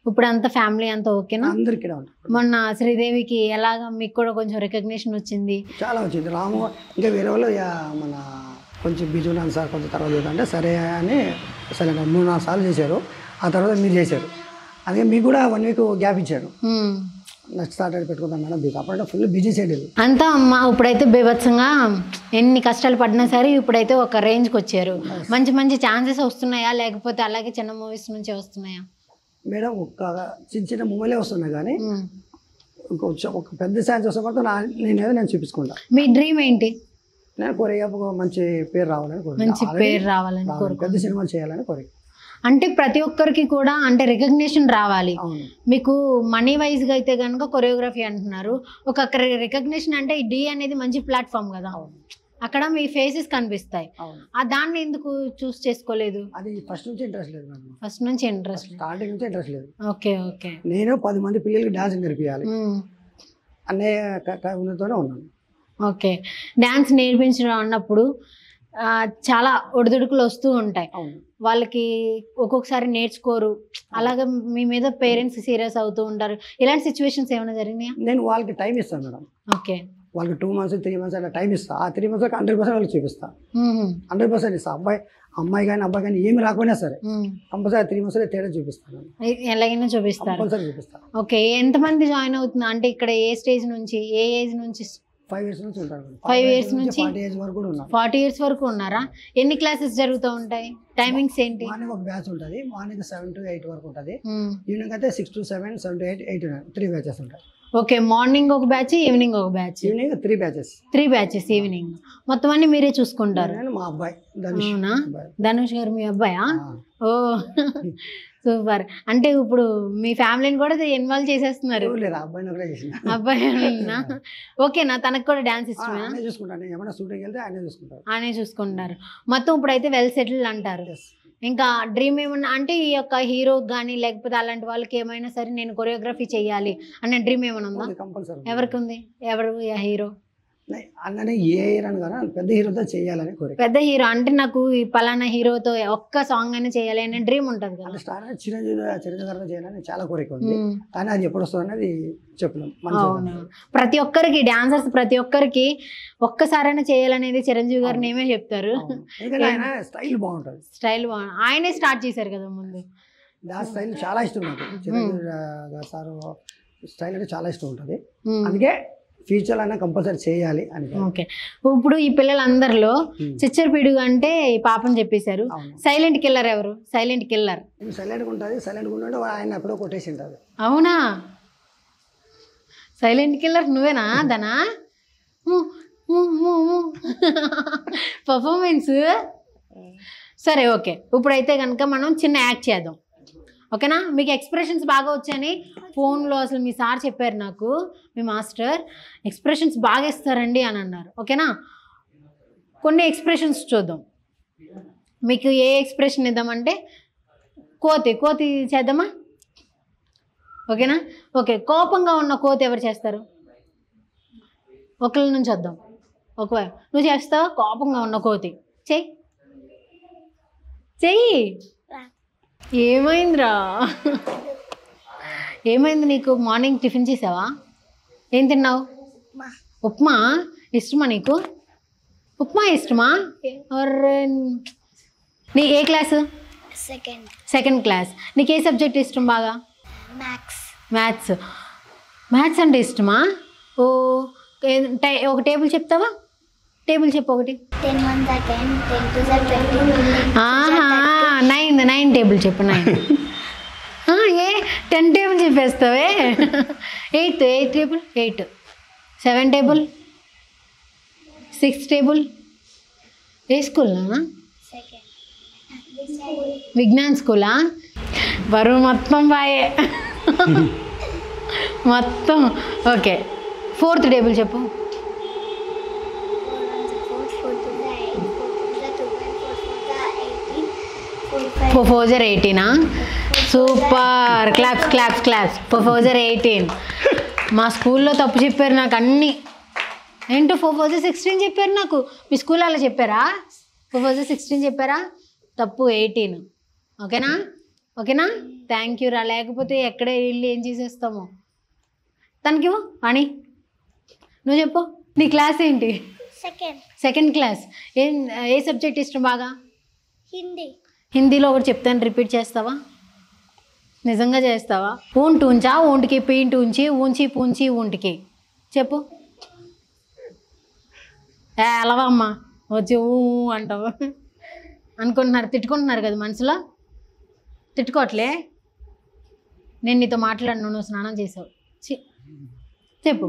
ఇప్పుడు అంత ఫ్యామిలీ అంతా ఓకేనా అందరు ఇక్కడ ఉంటారు మొన్న శ్రీదేవికి ఎలాగ మీకు కూడా కొంచెం రికగ్నిషన్ వచ్చింది చాలా వచ్చింది రాము ఇంకా వేరే వాళ్ళు ఇక మన కొంచెం బిజీ ఉన్నాను సార్ కొంచెం తర్వాత చేద్దాం అంటే సరే అని సరే నాకు మూడు నాలుగు సార్లు చేశారు ఆ తర్వాత మీరు చేశారు అందుకే మీకు కూడా వన్ వీక్ గ్యాప్ ఇచ్చారు ఉమ్. నెక్స్ట్ సాటర్డే పెట్టుకుందాం మేడం బిజీ అప్పుడంటే ఫుల్ బిజీ షెడ్యూల్ అంతా అమ్మ ఇప్పుడైతే బీభత్సంగా ఎన్ని కష్టాలు పడినా సరే ఇప్పుడైతే ఒక రేంజ్కి వచ్చారు మంచి మంచి ఛాన్సెస్ వస్తున్నాయా లేకపోతే అలాగే చిన్న మూవీస్ నుంచే వస్తున్నాయా మేడం ఒక చిన్న చిన్న మూమెంట్లే వస్తున్నాయి కానీ ఉమ్. ఇంకొంచెం ఒక పెద్ద ఛాన్స్ వస్తే మాత్రం నా నేనేదో నేను చూపించుకుంటా మీ డ్రీమ్ ఏంటి నేను కోరిక ఒక మంచి పేరు రావాలని కోరిక మంచి Already పేరు రావాలని రావాలి. కోరుకో పెద్ద సినిమాలు చేయాలని కోరిక అంటే ప్రతి ఒక్కరికి కూడా అంటే రికగ్నిషన్ రావాలి అవును మీకు మనీ వైజ్గా అయితే కనుక కొరియోగ్రఫీ అంటున్నారు ఒక రికగ్నిషన్ అంటే ఈ డి అనేది మంచి ప్లాట్ఫామ్ కదా అక్కడ మీ ఫేసెస్ కనిపిస్తాయి అవును ఆ దాన్ని ఎందుకు చూస్ చేసుకోలేదు అది ఫస్ట్ నుంచి ఇంట్రెస్ట్ లేదు మేడం ఫస్ట్ నుంచి ఇంట్రెస్ట్ స్టార్టింగ్ నుంచి ఇంట్రెస్ట్ లేదు ఓకే ఓకే నేను పది మంది పిల్లలకి డాన్స్ నేర్పించాలి అనే ఉన్నతోనే ఉన్నాను ఓకే డ్యాన్స్ నేర్పించడం అన్నప్పుడు ఆ, చాలా ఒడిదుడుకులు వస్తూ ఉంటాయి అవును వాళ్ళకి ఒక్కొక్కసారి నేర్చుకోరు అలాగే మీ మీద పేరెంట్స్ సీరియస్ అవుతూ ఉంటారు ఇలాంటి సిచ్యువేషన్స్ ఏమైనా జరిగినాయా నేను వాళ్ళకి టైం ఇస్తాను మేడం ఓకే వాళ్ళకి టూ మంత్స్ త్రీ మంత్స్ అలా టైం ఇస్తా ఆ త్రీ మంత్స్ హండ్రెడ్ పర్సెంట్ వాళ్ళకి చూపిస్తా మ్మ్. హండ్రెడ్ పర్సెంట్ ఇస్తా అబ్బాయి అమ్మాయి కానీ అబ్బాయి కానీ ఏమి రాకపోయినా సరే మ్మ్. కంపల్సరీ త్రీ మంత్స్ తేడా చూపిస్తాను ఎ- ఎలాగైనా చూపిస్తారు కంపల్సరీ చూపిస్తాను ఓకే ఎంతమంది జాయిన్ అవుతున్నా అంటే ఇక్కడ ఏ స్టేజ్ నుంచి ఏ ఏజ్ నుంచి ఫైవ్ ఇయర్స్ నుంచి ఉంటారు Five years నుంచి? ఫార్టీ ఇయర్స్ వరకు కూడా ఉన్నారు ఫార్టీ ఇయర్స్ వరకు ఉన్నారా ఎన్ని క్లాసెస్ జరుగుతూ ఉంటాయి టైమింగ్స్ ఏంటి మార్నింగ్ ఒక బ్యాచ్ ఉంటుంది మార్నింగ్ సెవెన్ టు ఎయిట్ వరకు ఉంటుంది మ్మ్. ఈవినింగ్ అయితే six to seven seven to eight eight three batches ఉంటాయి ఓకే మార్నింగ్ ఒక బ్యాచ్ ఈవినింగ్ ఒక batch evening three batches three batches evening మొత్తం అన్ని మీరే చూసుకుంటారు నేను మా అబ్బాయి ధనుష్ అవునా అబ్బాయి. ధనుష్ గారు మీ అబ్బాయా ఆ, ఓ సూపర్ అంటే ఇప్పుడు మీ ఫ్యామిలీని కూడా ఇన్వాల్వ్ చేసేస్తున్నారు ఎవరు లేరు ఆ అబ్బాయిని ఒకటే చేసిన అబ్బాయి ఉన్నా? ఓకేనా తనకు కూడా డాన్స్ ఇష్టమేనా ఆయనే చూసుకుంటాను నేను ఏమైనా షూటింగ్ వెళ్తే ఆయనే చూసుకుంటారు ఆయనే చూసుకుంటారు మొత్తం ఇప్పుడైతే వెల్ సెటిల్డ్ అంటారు Yes. ఇంకా డ్రీమ్ ఏమన్నా అంటే ఈ యొక్క హీరో కానీ లేకపోతే అలాంటి వాళ్ళకి ఏమైనా సరే నేను కొరియోగ్రఫీ చేయాలి అనే డ్రీమ్ ఏమైనా ఉందా ఉంది కంపల్సరీ ఎవరికి ఉంది ఎవరు హీరో అన్ననే ఏ హీరో అని కదా పెద్ద హీరోతో చేయాలని కోరిక పెద్ద హీరో అంటే నాకు ఈ పలానా హీరోతో ఒక్క సాంగ్ అయినా చేయాలి అనే డ్రీమ్ ఉంటుంది కదా అంటే స్టార్ చిరంజీవి చిరంజీవి గారితో చేయాలని చాలా కోరిక ఉంది మ్మ్. కానీ అది ఎప్పుడు వస్తుంది అనేది చెప్పలేం మంచిగా అవును ప్రతి ఒక్కరికి డాన్సర్స్ ప్రతి ఒక్కరికి ఒక్కసారైనా చేయాలనేది చిరంజీవి గారు నేమే చెప్తారు అవును. ఎందుకంటే ఆయన స్టైల్ బాగుంటుంది స్టైల్ బాగుంది ఆయనే స్టార్ట్ చేశారు కదా ముందు దాని స్టైల్ చాలా ఇష్టం నాకు చిరంజీవి గారు సార్ స్టైల్ అంటే చాలా ఇష్టం ఉంటుంది మ్మ్. అందుకే ఫ్యూచర్ అయినా కంపల్సరీ చేయాలి అని ఓకే ఇప్పుడు ఈ పిల్లలందరిలో మ్మ్. చిచ్చర్ పిడుగు అంటే ఈ పాపని చెప్పేశారు అవును సైలెంట్ కిల్లర్ ఎవరు సైలెంట్ కిల్లర్ నేను సైలెంట్గా ఉంటుంది సైలెంట్గా ఉంటే ఆయన ఎప్పుడో కొట్టేసి ఉంటుంది అవునా సైలెంట్ కిల్లర్ నువ్వేనా దనా పర్ఫార్మెన్స్ సరే ఓకే ఇప్పుడైతే కనుక మనం చిన్న యాక్ట్ చేద్దాం ఓకేనా మీకు ఎక్స్ప్రెషన్స్ బాగా వచ్చాయని ఫోన్లో అసలు మీ సార్ చెప్పారు నాకు మీ మాస్టర్ ఎక్స్ప్రెషన్స్ బాగా ఇస్తారండి అని అన్నారు ఓకేనా కొన్ని ఎక్స్ప్రెషన్స్ చూద్దాం మీకు ఏ ఎక్స్ప్రెషన్ ఇద్దామంటే కోతి కోతి చేద్దామా ఓకేనా ఓకే కోపంగా ఉన్న కోతి ఎవరు చేస్తారు ఒకళ్ళ నుంచి వద్దాం ఒకవే నువ్వు చేస్తావా కోపంగా ఉన్న కోతి చెయ్యి చెయ్యి ఏమైందిరా ఏమైంది నీకు మార్నింగ్ టిఫిన్ చేసావా ఏం తిన్నావు మా ఉప్మా ఇష్టమా నీకు ఉప్మా ఇష్టమా అర్రే, నీ ఏ క్లాసు సెకండ్ సెకండ్ క్లాస్ నీకు ఏ సబ్జెక్ట్ ఇష్టం బాగా మ్యాథ్స్ మ్యాథ్స్ మ్యాథ్స్ అంటే ఇష్టమా ఓ ఏ- టై- ఒక టేబుల్ చెప్తావా టేబుల్ చెప్పు ఒకటి టెన్ వన్ జా టెన్ టెన్ టూ జా ట్వంటీ ఆహా నైన్ నైన్ టేబుల్ చెప్పు నైన్ ఆ, ఏ టెన్ టేబుల్ చెప్పేస్తావే eighth eighth table eight seven table six table ఏ స్కూల్ నాన్న సెకండ్ విజ్ఞాన్ స్కూలా బరువు మొత్తం బాయే మొత్తం ఓకే ఫోర్త్ టేబుల్ చెప్పు ఫోర్ ఫోర్ టూ జా ఎయిట్ ఫోర్ టూ జా ట్వెల్వ్ ఫోర్ ఫోర్ జా ఎయిటీన్ ఫోర్ ఫైవ్ ఫోఫోజర్ ఎయిటీనా సూపర్ క్లాప్స్ క్లాప్స్ క్లాప్స్ ఫోఫోజర్ ఎయిటీన్ మా స్కూల్లో తప్పు చెప్పారు నాకు అన్ని ఏంటో ఫోఫోజర్ సిక్స్టీన్ చెప్పారు నాకు మీ స్కూల్లో అలా చెప్పారా ఫోఫోజర్ సిక్స్టీన్ చెప్పారా తప్పు ఎయిటీన్ ఓకేనా ఓకేనా థ్యాంక్ యూ రా లేకపోతే ఎక్కడే వెళ్ళి ఏం చేసేస్తాము తనకి ఇవ్వు అని నువ్వు చెప్పు నీ క్లాస్ ఏంటి సెకండ్ సెకండ్ క్లాస్ ఏం ఏ సబ్జెక్ట్ ఇష్టం బాగా హిందీ హిందీలో ఒకటి చెప్తాను రిపీట్ చేస్తావా నిజంగా చేస్తావా ఊంటు ఉంచా ఊంటికి పెయింట్ ఉంచి ఉంచి పూంచి ఊంటికి చెప్పు ఏ అలవమ్మా వచ్చి ఊ ఊ అంటావు అనుకుంటున్నారు తిట్టుకుంటున్నారు కదా మనసులో తిట్టుకోవట్లే నేను నీతో మాట్లాడను నువ్వు స్నానం చేసావు చి చెప్పు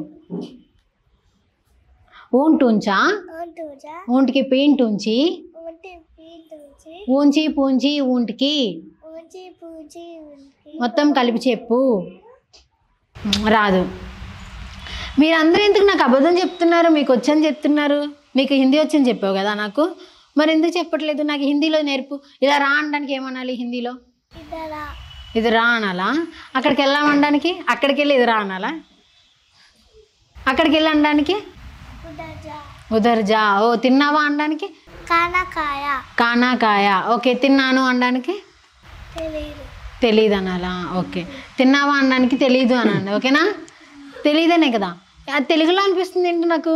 ఊంటు ఉంచా ఉంటుజా ఊంటికి పెయింట్ ఉంచి ఉంటి పీటుచి ఊంచి పూంచి ఊంటికి ఉంచి పూచి ఉంటి మొత్తం కలిపి చెప్పు రాదు మీరందరూ ఎందుకు నాకు అబద్ధం చెప్తున్నారు మీకు వచ్చని చెప్తున్నారు మీకు హిందీ వచ్చని చెప్పావు కదా నాకు మరి ఎందుకు చెప్పట్లేదు నాకు హిందీలో నేర్పు ఇలా రా అనడానికి ఏమనాలి హిందీలో ఇదరా ఇది రా అనాలా అక్కడికి వెళ్ళామనడానికి అక్కడికి వెళ్ళి ఇది రా అనాలా అక్కడికి వెళ్ళి అనడానికి ఉదజా ఉదర్ జా ఓ తిన్నావా అనడానికి కానకాయ కానా కాయా ఓకే తిన్నాను అనడానికి తెలియదు తెలీదు అనాలా ఓకే తిన్నావా అనడానికి తెలీదు అనండి ఓకేనా తెలీదనే కదా అది తెలుగులో అనిపిస్తుంది ఏంటి నాకు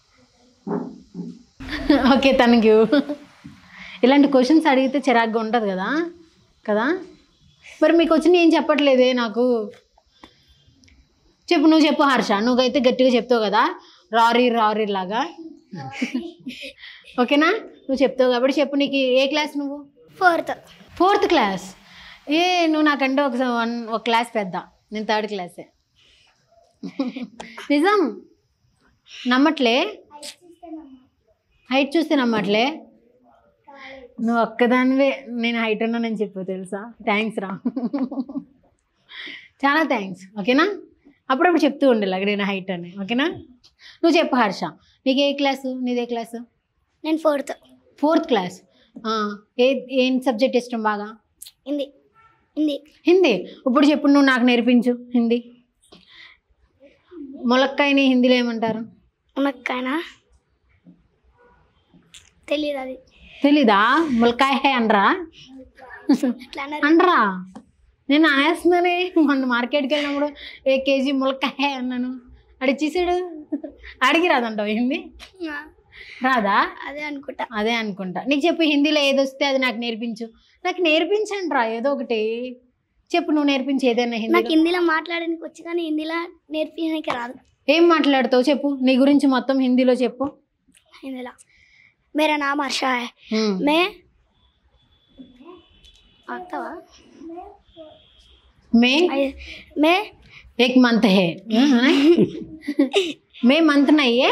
ఓకే థ్యాంక్ యూ ఇలాంటి క్వశ్చన్స్ అడిగితే చిరాగ్గా ఉంటుంది కదా కదా మరి మీకు వచ్చి నేను చెప్పట్లేదే నాకు చెప్పు నువ్వు చెప్పు హర్ష నువ్వైతే గట్టిగా చెప్తావు కదా రారీ రారీ లాగా ఓకేనా నువ్వు చెప్తావు కాబట్టి చెప్పు నీకు ఏ క్లాస్ నువ్వు ఫోర్త్ ఫోర్త్ క్లాస్ ఏ నువ్వు నాకంటే ఒక వన్ ఒక క్లాస్ పెద్ద నేను థర్డ్ క్లాసే నిజం నమ్మట్లే హైట్ చూస్తే నమ్మట్లే నువ్వు ఒక్కదానివే నేను హైట్ ఉన్నానని చెప్పు తెలుసా థ్యాంక్స్ రా చాలా థ్యాంక్స్ ఓకేనా అప్పుడప్పుడు చెప్తూ ఉండాలి నేను హైట్ అని ఓకేనా నువ్వు చెప్పు హర్ష నీకు ఏ క్లాసు నీదే క్లాసు నేను ఫోర్త్ ఫోర్త్ క్లాస్ ఏ ఏం సబ్జెక్ట్ ఇష్టం బాగా హిందీ హిందీ హిందీ ఇప్పుడు చెప్పు నువ్వు నాకు నేర్పించు హిందీ ములక్కాయని హిందీలో ఏమంటారు మునక్కాయనా తెలియదు అది తెలీదా ములక్కాయ హే అనరా ఇట్లా అన్నారు అనరా నేను అనేస్తున్నానే మొన్న మార్కెట్కి వెళ్ళినప్పుడు ఏ కేజీ ములక్కాయ హే అన్నాను అడిచేసాడు అడిగి రాదంటావు హిందీ ఆ, రాదా అదే అనుకుంటా అదే అనుకుంటా నీకు చెప్పు హిందీలో ఏది వస్తే అది నాకు నేర్పించు నాకు నేర్పించండి రా ఏదో ఒకటి చెప్పు నువ్వు నేర్పించు ఏదైనా నాకు హిందీ హిందీలో మాట్లాడడానికి వచ్చి కానీ హిందీలో నేర్పించడానికి రాదు ఏం మాట్లాడతావు చెప్పు నీ గురించి మొత్తం హిందీలో చెప్పు హిందీలో मेरा नाम हर्षा है హ్మ్. मैं आतावा మే मैं एक मंथ है మే మంత్ నయ్యే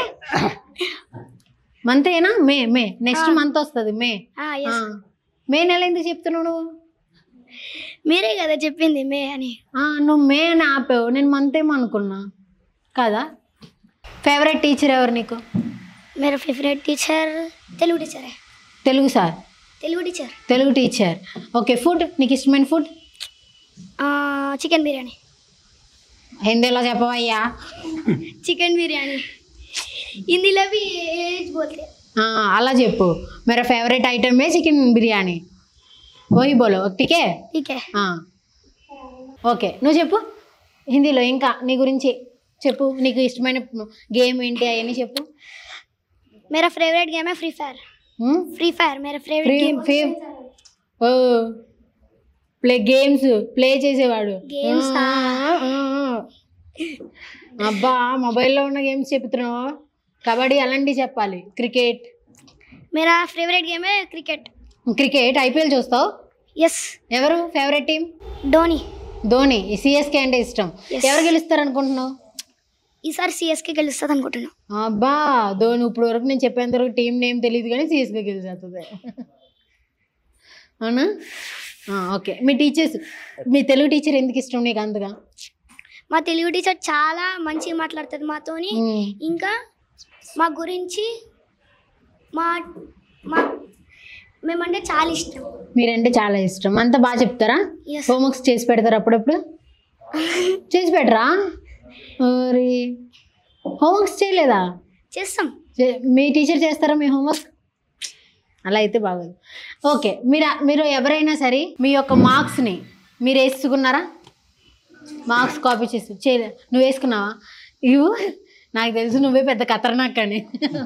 మంత్ ఏనా మే మే నెక్స్ట్ మంత్ వస్తుంది మే हाँ ఆ. यस మే నెల ఎందుకు చెప్తున్నావు నువ్వు మీరే కదా చెప్పింది మే అని ఆ, నువ్వు మే అని ఆపావు నేను మంత్ ఏమో అనుకున్నా కదా ఫేవరెట్ టీచర్ ఎవరు నీకు मेरा फेवरेट टीचर तेलुगु टीचर है Telugu sir Telugu teacher Telugu teacher okay food నీకు ఇష్టమైన ఫుడ్ चिकन बिरयानी హిందీలో చెప్పవయ్యా चिकन बिरयानी हिंदीలో भी ఏజ్ बोलते हैं ఆ, అలా చెప్పు मेरा फेवरेट आइटम है चिकन बिरयानी वही बोलो ठीक है ठीक है ఆ. ఓకే నువ్వు చెప్పు హిందీలో ఇంకా నీ గురించి చెప్పు నీకు ఇష్టమైన గేమ్ ఏంటి అవన్నీ చెప్పు मेरा फेवरेट गेम है फ्री फायर హ్మ్? फ्री फायर मेरा ఫ్రీ फेवरेट गेम ఫేవ్ ఓ ప్లే గేమ్స్ ప్లే చేసేవాడు Games ఆ? ఆ, ఆ, ఆ. అబ్బా మొబైల్లో ఉన్న గేమ్స్ చెప్తున్నావు కబడ్డీ అలాంటివి చెప్పాలి క్రికెట్ मेरा फेवरेट गेम है क्रिकेट క్రికెట్ ఐపీఎల్ చూస్తావు यस ఎవరు favourite team Dhoni Dhoni CSK అంటే ఇష్టం Yes. ఎవరు గెలుస్తారు అనుకుంటున్నావు ఈసారి సిఎస్కే గెలుస్తుంది అనుకుంటున్నాను అబ్బా ధోని ఇప్పుడు వరకు నేను చెప్పేంత వరకు టీం నేమ్ తెలియదు కానీ సిఎస్కే గెలిచేస్తుంది అవునా ఆ, ఓకే మీ టీచర్స్ మీ తెలుగు టీచర్ ఎందుకు ఇష్టం నీకు అంతగా మా తెలుగు టీచర్ చాలా మంచిగా మాట్లాడుతుంది మాతోని ఉమ్. ఇంకా మా గురించి మా మా మేమంటే చాలా ఇష్టం మీరంటే చాలా ఇష్టం అంతా బాగా చెప్తారా ఎస్ హోంవర్క్స్ చేసి పెడతారా అప్పుడప్పుడు చేసి పెట్టరా మరి హోంవర్క్స్ చేయలేదా చేస్తాం చే- మీ టీచర్ చేస్తారా మీ హోంవర్క్ అలా అయితే బాగోదు ఓకే మీరు మీరు ఎవరైనా సరే మీ యొక్క మార్క్స్ని మీరు వేసుకున్నారా మార్క్స్ కాపీ చేసి చేయలే నువ్వు వేసుకున్నావా ఇవ్వు నాకు తెలుసు నువ్వే పెద్ద ఖతర్నాక్ అని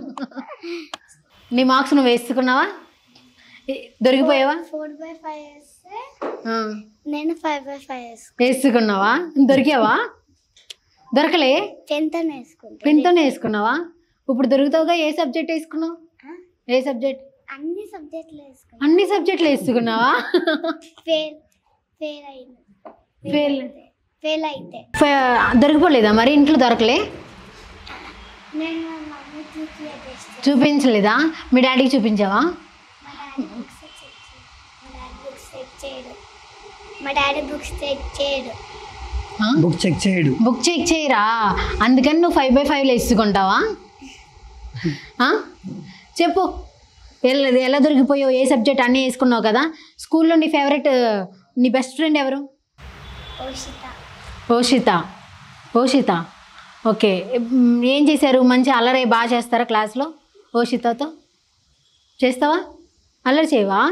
నీ మార్క్స్ నువ్వు వేసుకున్నావా ఏ- దొరికిపోయావా ఫోర్ బై ఫైవ్ వేస్తే ఆ, నేను ఫైవ్ బై ఫైవ్ వేసుకుంటాను వేసుకున్నావా దొరికావా దొరకలే టెన్త్ అని వేసుకుంటాను పెన్తోనే వేసుకున్నావా ఇప్పుడు దొరుకుతావుగా ఏ సబ్జెక్ట్ వేసుకున్నావు ఏ సబ్జెక్ట్ అన్ని సబ్జెక్టులు వేసుకుంటాను అన్ని సబ్జెక్టులు వేసుకున్నావా ఫెయిల్ ఫెయిల్ అయింది ఫెయిల్ ఫెయిల్ అయితే ఫ- దొరికిపోలేదా మరి ఇంట్లో దొరకలే నేను మా మమ్మీ చూసి టెస్ట్ చూపించలేదా మీ డాడీకి చూపించావా మా డాడీ బుక్స్ చెక్ చేయడు మా డాడీ బుక్స్ చెక్ చేయడు మా డాడీ బుక్స్ చెక్ చేయడు బుక్ చెక్ చేయడు బుక్ చెక్ చేయరా అందుకని నువ్వు ఫైవ్ బై ఫైవ్లో వేసుకుంటావా ఆ? చెప్పు ఎలా ఎలా దొరికిపోయావు ఏ సబ్జెక్ట్ అన్నీ వేసుకున్నావు కదా స్కూల్లో నీ ఫేవరెట్ నీ బెస్ట్ ఫ్రెండ్ ఎవరు ఓషిత ఓషిత ఓషిత ఓకే మ్, ఏం చేశారు మంచి అల్లరి బాగా చేస్తారా క్లాస్లో ఓషితతో చేస్తావా అల్లరి చేయవా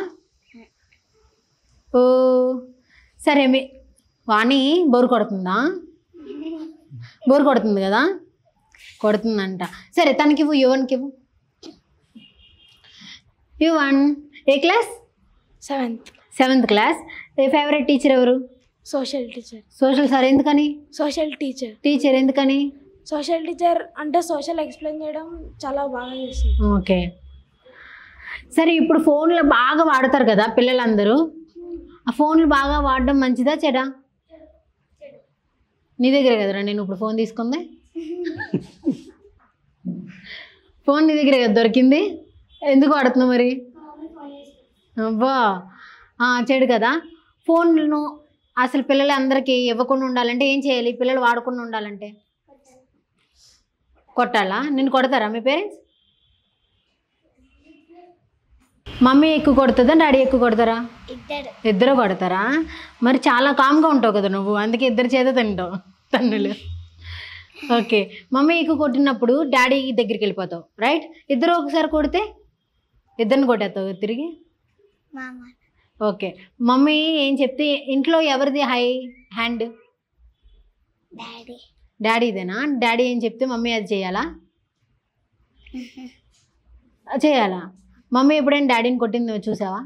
ఓ సరే మీ వాణి బోరు కొడుతుందా బోరు కొడుతుంది కదా కొడుతుందంట సరే తనకి ఇవ్వు యువన్కి ఇవ్వు యువన్ ఏ క్లాస్ సెవెంత్ సెవెంత్ క్లాస్ ఏ ఫేవరెట్ టీచర్ ఎవరు సోషల్ టీచర్ సోషల్ సార్ ఎందుకని సోషల్ టీచర్ టీచర్ ఎందుకని సోషల్ టీచర్ అంటే సోషల్ ఎక్స్ప్లెయిన్ చేయడం చాలా బాగా చేస్తుంది ఓకే సరే ఇప్పుడు ఫోన్లు బాగా వాడతారు కదా పిల్లలందరూ ఆ ఫోన్లు బాగా వాడడం మంచిదా చెడా నీ దగ్గర కదరా నేను ఇప్పుడు ఫోన్ తీసుకుంది ఫోన్ నీ దగ్గర కదా దొరికింది ఎందుకు వాడుతున్నావు మరి అబ్బా ఆ, చెడు కదా ఫోన్లను అసలు పిల్లలందరికీ ఇవ్వకుండా ఉండాలంటే ఏం చేయాలి పిల్లలు వాడకుండా ఉండాలంటే కొట్టాలా నిన్ను కొడతారా మీ పేరెంట్స్ మమ్మీ ఎక్కువ కొడుతుందా డాడీ ఎక్కువ కొడతారా ఇద్దరు ఇద్దరు కొడతారా మరి చాలా కామ్గా ఉంటావు కదా నువ్వు అందుకే ఇద్దరు చేత తింటావు తన్నులు ఓకే మమ్మీ ఎక్కువ కొట్టినప్పుడు డాడీ దగ్గరికి వెళ్ళిపోతావు రైట్ ఇద్దరు ఒకసారి కొడితే ఇద్దరిని కొట్టేస్తావు తిరిగి మామ ఓకే మమ్మీ ఏం చెప్తే ఇంట్లో ఎవరిది హై హ్యాండ్ డాడీ డాడీదేనా డాడీ ఏం చెప్తే మమ్మీ అది చేయాలా చేయాలా మమ్మీ ఎప్పుడైనా డాడీని కొట్టింది నువ్వు చూసావా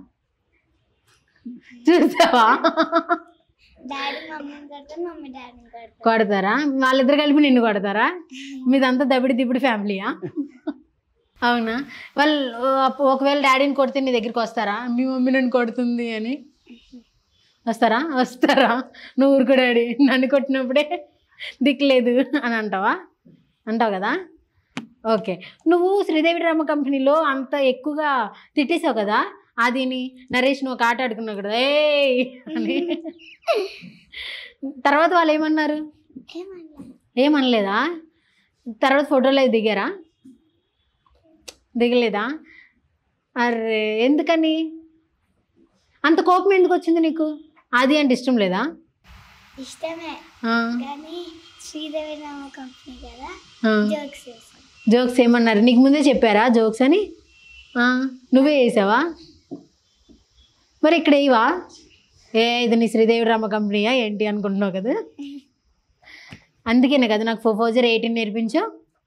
చూసావా డాడీ మమ్మీని కొడతారు మమ్మీ డాడీని కొడతారు కొడతారా వాళ్ళిద్దరు కలిపి నిన్ను కొడతారా మీదంతా దబిడి దిబిడి ఫ్యామిలీయా అవునా వాళ్ళు అప్పు- ఒకవేళ డాడీని కొడితే నీ దగ్గరికి వస్తారా మీ మమ్మీ నన్ను కొడుతుంది అని వస్తారా వస్తారా నువ్వు ఊరుకో డాడీ నన్ను కొట్టినప్పుడే దిక్కులేదు అని అంటావా అంటావు కదా ఓకే నువ్వు శ్రీదేవి డ్రామా కంపెనీలో అంత ఎక్కువగా తిట్టేసావు కదా అదిని నరేష్ నువ్వు ఒక ఆట ఆడుకున్నావు కదా ఏ అని తర్వాత వాళ్ళు ఏమన్నారు ఏమన్నా ఏమనలేదా తర్వాత ఫోటోలు అవి దిగారా దిగలేదా అరే ఎందుకని అంత కోపం ఎందుకు వచ్చింది నీకు అది అంటే ఇష్టం లేదా ఇష్టమే ఆ, కానీ శ్రీదేవి రామ కంపెనీ కదా ఆ. జోక్స్ చేస్తాను జోక్స్ ఏమన్నారు నీకు ముందే చెప్పారా జోక్స్ అని ఆ, నువ్వే వేసావా మరి ఇక్కడ వేయవా ఏ ఇది నీ శ్రీదేవి డ్రామా కంపెనీయా ఏంటి అనుకుంటున్నావు కదా అందుకేనే కదా నాకు ఫోర్ ఫోజర్ ఎయిటీన్ నేర్పించావు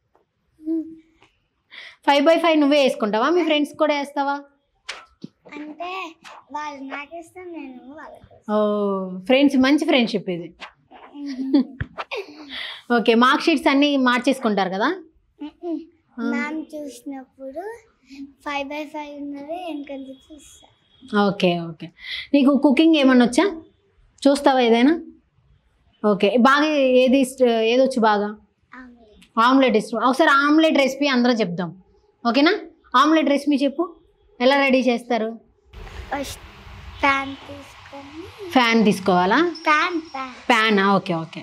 ఫైవ్ బై ఫైవ్ నువ్వే వేసుకుంటావా మీ ఫ్రెండ్స్ కూడా వేస్తావా అంటే వాళ్ళు నాకు ఇష్టం నేను వాళ్ళకి ఓ ఫ్రెండ్స్ మంచి ఫ్రెండ్షిప్ ఇది ఓకే మార్క్ షీట్స్ అన్నీ మార్చేసుకుంటారు కదా మ్యామ్ చూసినప్పుడు ఫైవ్ బై ఫైవ్ ఉన్నది వెనకాల చూపిస్తా ఓకే ఓకే నీకు కుకింగ్ ఏమన్నా వచ్చా చూస్తావా ఏదైనా ఓకే బాగా ఏది ఇష్ట- ఏదొచ్చు బాగా ఆమ్లెట్ ఆమ్లెట్ ఇష్టం ఒకసారి ఆమ్లెట్ రెసిపీ అందరూ చెప్దాం ఓకేనా ఆమ్లెట్ రెసిపీ చెప్పు ఎలా రెడీ చేస్తారు ఫస్ట్ ప్యాన్ తీసుకొని ఫ్యాన్ తీసుకోవాలా pan pan pan okay okay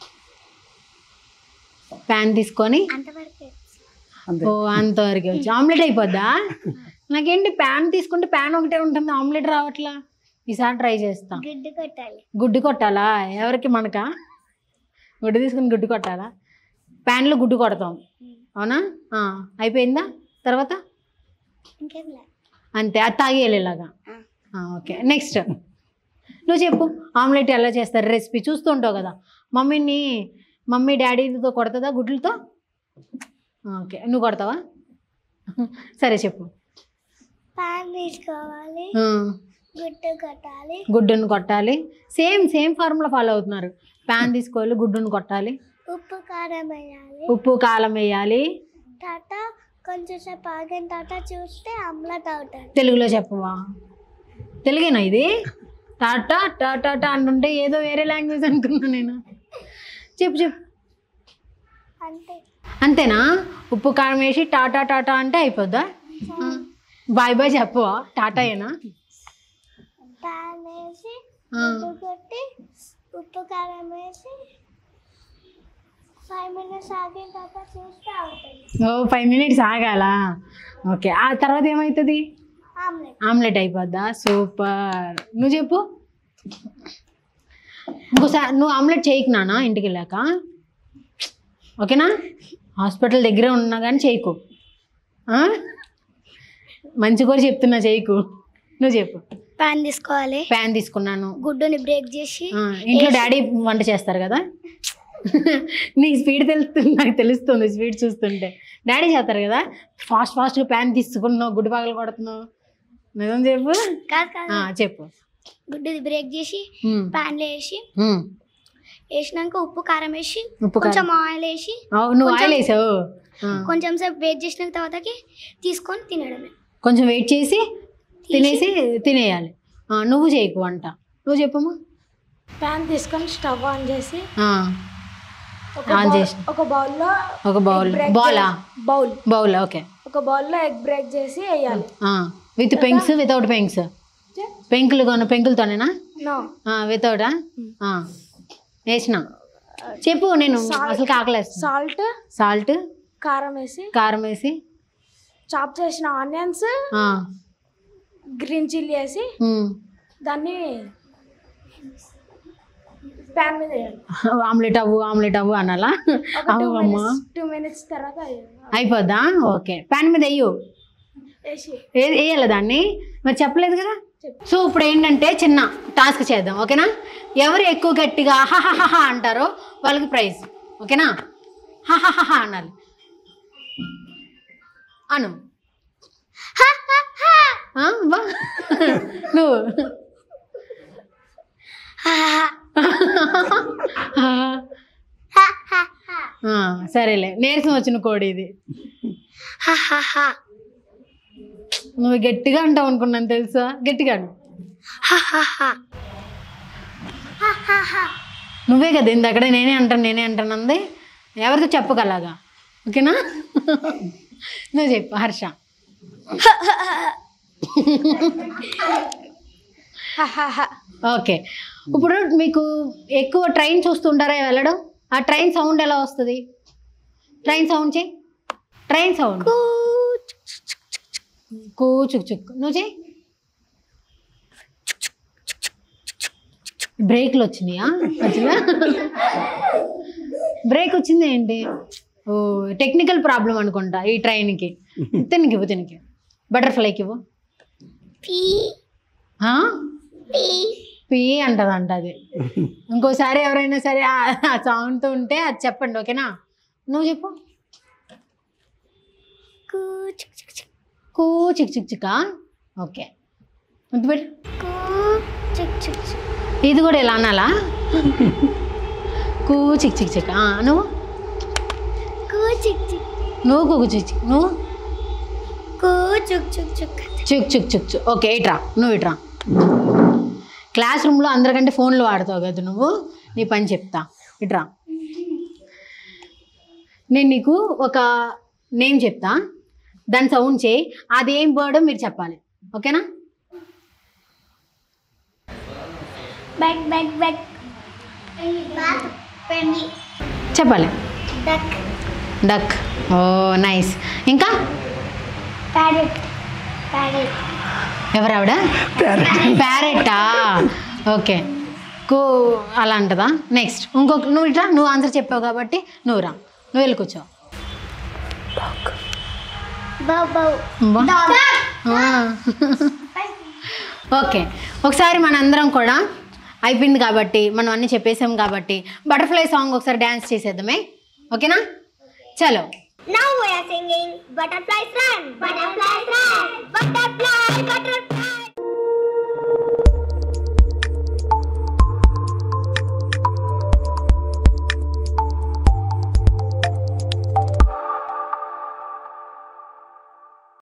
pan తీసుకొని అంతవరకు అంతే ఓ అంతవరకు వచ్చి ఆమ్లెట్ అయిపోద్దా నాకేంటి ప్యాన్ తీసుకుంటే ప్యాన్ ఒకటే ఉంటుంది ఆమ్లెట్ రావట్లా ఈసారి ట్రై చేస్తా గుడ్డు కొట్టాలి గుడ్డు కొట్టాలా ఎవరికి మనకా గుడ్డు తీసుకుని గుడ్డు కొట్టాలా ప్యాన్లో గుడ్డు కొడతాం అవునా ఆ, అయిపోయిందా తర్వాత ఇంకేం లేదు అంతే అది తాగేయాలి ఇలాగా ఆ. ఆ, ఓకే నెక్స్ట్ నువ్వు చెప్పు ఆమ్లెట్ ఎలా చేస్తారు రెసిపీ చూస్తూ ఉంటావు కదా మమ్మీని మమ్మీ డాడీతో కొడుతుందా గుడ్లతో ఓకే నువ్వు కొడతావా సరే చెప్పు పాన్ తీసుకోవాలి ఆ, గుడ్డు కొట్టాలి గుడ్డును కొట్టాలి సేమ్ సేమ్ ఫార్ములా ఫాలో అవుతున్నారు ప్యాన్ తీసుకోవాలి గుడ్డును కొట్టాలి ఉప్పు కారం వేయాలి ఉప్పు కారం వేయాలి తర్వాత కొంచెం సేపు ఆగిన తర్వాత చూస్తే ఆమ్లెట్ అవుతుంది తెలుగులో చెప్పవా తెలుగేనా ఇది టాటా టాటా టా అంటుంటే ఏదో వేరే లాంగ్వేజ్ అనుకున్నా నేను చెప్పు చెప్పు అంతే అంతేనా ఉప్పు కారం వేసి టాటా టాటా అంటే అయిపోద్దా బాయ్ బాయ్ చెప్పవా టాటాయేనా పాన్ వేసి ఆ, ఉప్పు కొట్టి ఉప్పు కారం వేసి ఫైవ్ మినిట్స్ ఆగిన తర్వాత చూస్తే అవుతుంది ఓ ఫైవ్ మినిట్స్ ఆగాలా ఓకే ఆ తర్వాత ఏమవుతుంది ఆమ్లెట్ ఆమ్లెట్ అయిపోద్దా సూపర్ నువ్వు చెప్పు ఇంకోసారి నువ్వు ఆమ్లెట్ చేయకు నానా ఇంటికి వెళ్ళాక ఓకేనా హాస్పిటల్ దగ్గరే ఉన్నా కానీ చేయకు ఆ? మంచి కూడా చెప్తున్నా చేయకు నువ్వు చెప్పు పాన్ తీసుకోవాలి ప్యాన్ తీసుకున్నాను గుడ్డుని బ్రేక్ చేసి ఆ, ఇంట్లో డాడీ వంట చేస్తారు కదా నీ స్పీడ్ తెలుస్తుంది నాకు తెలుస్తుంది స్పీడ్ చూస్తుంటే డాడీ చేస్తారు కదా ఫాస్ట్ ఫాస్ట్గా ప్యాన్ తీసుకున్నావు గుడ్డు పగలు కొడుతున్నావు నిజం చెప్పు కాదు కాదు ఆ, చెప్పు గుడ్డుది బ్రేక్ చేసి ఉమ్, పాన్లో వేసి ఉమ్. వేసినాక ఉప్పు కారం వేసి ఉప్పు కొంచెం కారం ఆయిల్ వేసి అవు, నువ్వు కొంచెం- ఆయిల్ వేసావు ఆ, కొంచెం సేపు వెయిట్ చేసిన తర్వాతకి తీసుకొని తినడమే కొంచెం వెయిట్ చేసి తినేసి తినేయాలి ఆ, నువ్వు చేయకు వంట నువ్వు చెప్పమ్మా ప్యాన్ తీసుకొని స్టవ్ ఆన్ చేసి ఆ, ఒక ఆన్ బౌల్- చేసి. ఒక బౌల్లో ఒక బౌల్ egg break బౌలా చేసి- బౌల్ బౌల్ ఓకే ఒక బౌల్లో ఎగ్ బ్రేక్ చేసి వేయాలి విత్ పెంక్స్ వితౌట్ పెంక్స్ పెంకులు కొను పెంకులతోనేనా నో వితౌటా వేసిన చెప్పు నేను అసలు కాకలేస్తాను సాల్ట్ సాల్ట్ కారం వేసి కారం వేసి చాప్ చేసిన ఆనియన్స్ ఆ, గ్రీన్ చిల్లీ వేసి ఉమ్. దాన్ని ప్యాన్ మీద వేయాలి ఆమ్లెట్ అవ్వు ఆమ్లెట్ అవ్వు అనాలా ఒక టూ అవ్వు అమ్మా మినిట్స్ టూ మినిట్స్ తర్వాత అయిపోద్దా ఓకే ప్యాన్ మీద వెయ్యు వేసి ఏ- వేయాలి దాన్ని మరి చెప్పలేదు కదా సో ఇప్పుడు ఏంటంటే చిన్న టాస్క్ చేద్దాం ఓకేనా ఎవరు ఎక్కువ గట్టిగా హహహహ అంటారో వాళ్ళకి ప్రైజ్ ఓకేనా హహహహ అనాలి అను ఆ, బా నువ్వు ఆ, సరేలే నీరసం వచ్చిన కోడి ఇది నువ్వు గట్టిగా అంటావు అనుకున్నాను తెలుసా గట్టిగా అను. నువ్వే కదా ఇందక్కడ నేనే అంటాను నేనే అంటాను అంది ఎవరితో చెప్పగలగా ఓకేనా నువ్వు చెప్పు హర్ష ఓకే ఇప్పుడు మీకు ఎక్కువ ట్రైన్ చూస్తుంటారా వెళ్ళడం ఆ ట్రైన్ సౌండ్ ఎలా వస్తుంది ట్రైన్ సౌండ్ చేయి ట్రైన్ సౌండ్ కూ చుక్ చుక్ నువ్వు చేయి బ్రేక్లు వచ్చినాయా మధ్యలో బ్రేక్ వచ్చింది ఏంటి ఓ టెక్నికల్ ప్రాబ్లం అనుకుంటా ఈ ట్రైన్కి తినికి ఇవ్వు తినికి బటర్ఫ్లైకి ఇవ్వు పీ ఆ? పీ పీ అంటదంట అది ఇంకోసారి ఎవరైనా సరే ఆ- ఆ సౌండ్తో ఉంటే అది చెప్పండి ఓకేనా నువ్వు చెప్పు కూ చిక్ చిక్ చిక్ కూ చిక్ చిక్ చికా ఓకే గుర్తుపెట్టు కూ చిక్ చిక్ చిక్ ఇది కూడా ఇలా అనాలా కూ చిక్ చిక్ చిక్ ఆ, నువ్వు కూ చిక్ చిక్ నువ్వు కుకు చిక్ చిక్ నువ్వు కూ చుక్ చుక్ చుక్ చుక్ చుక్ చుక్ చుక్ ఓకే ఇట్రా నువ్వు ఇట్రా క్లాస్ రూమ్లో అందరికంటే ఫోన్లు వాడతావు కదా నువ్వు నీ పని చెప్తా ఇట్రా నేను నీకు ఒక నేమ్ చెప్తా దాని సౌండ్ చేయి అది ఏం బర్డో మీరు చెప్పాలి ఓకేనా బ్యాక్ బ్యాక్ బ్యాక్ బాత్ పెన్ని చెప్పాలి డక్ డక్ ఓ నైస్ ఇంకా ప్యారెట్ ప్యారెట్ ఎవరావిడ ప్యారెట్టా ఓకే కూ అలా అంటదా నెక్స్ట్ ఇంకొక నువ్వు ఇట్రా నువ్వు ఆన్సర్ చెప్పావు కాబట్టి నువ్వు రా నువ్వు వెళ్ళి కూర్చో బౌ బౌ అబ్బా. ఆ. ఓకే ఒకసారి మనందరం కూడా అయిపోయింది కాబట్టి మనం అన్ని చెప్పేసాం కాబట్టి బటర్ఫ్లై సాంగ్ ఒకసారి డ్యాన్స్ చేసేద్దామే ఓకేనా చలో Now we are singing Butterflies Run. Butterflies Run. Butterfly, butterfly.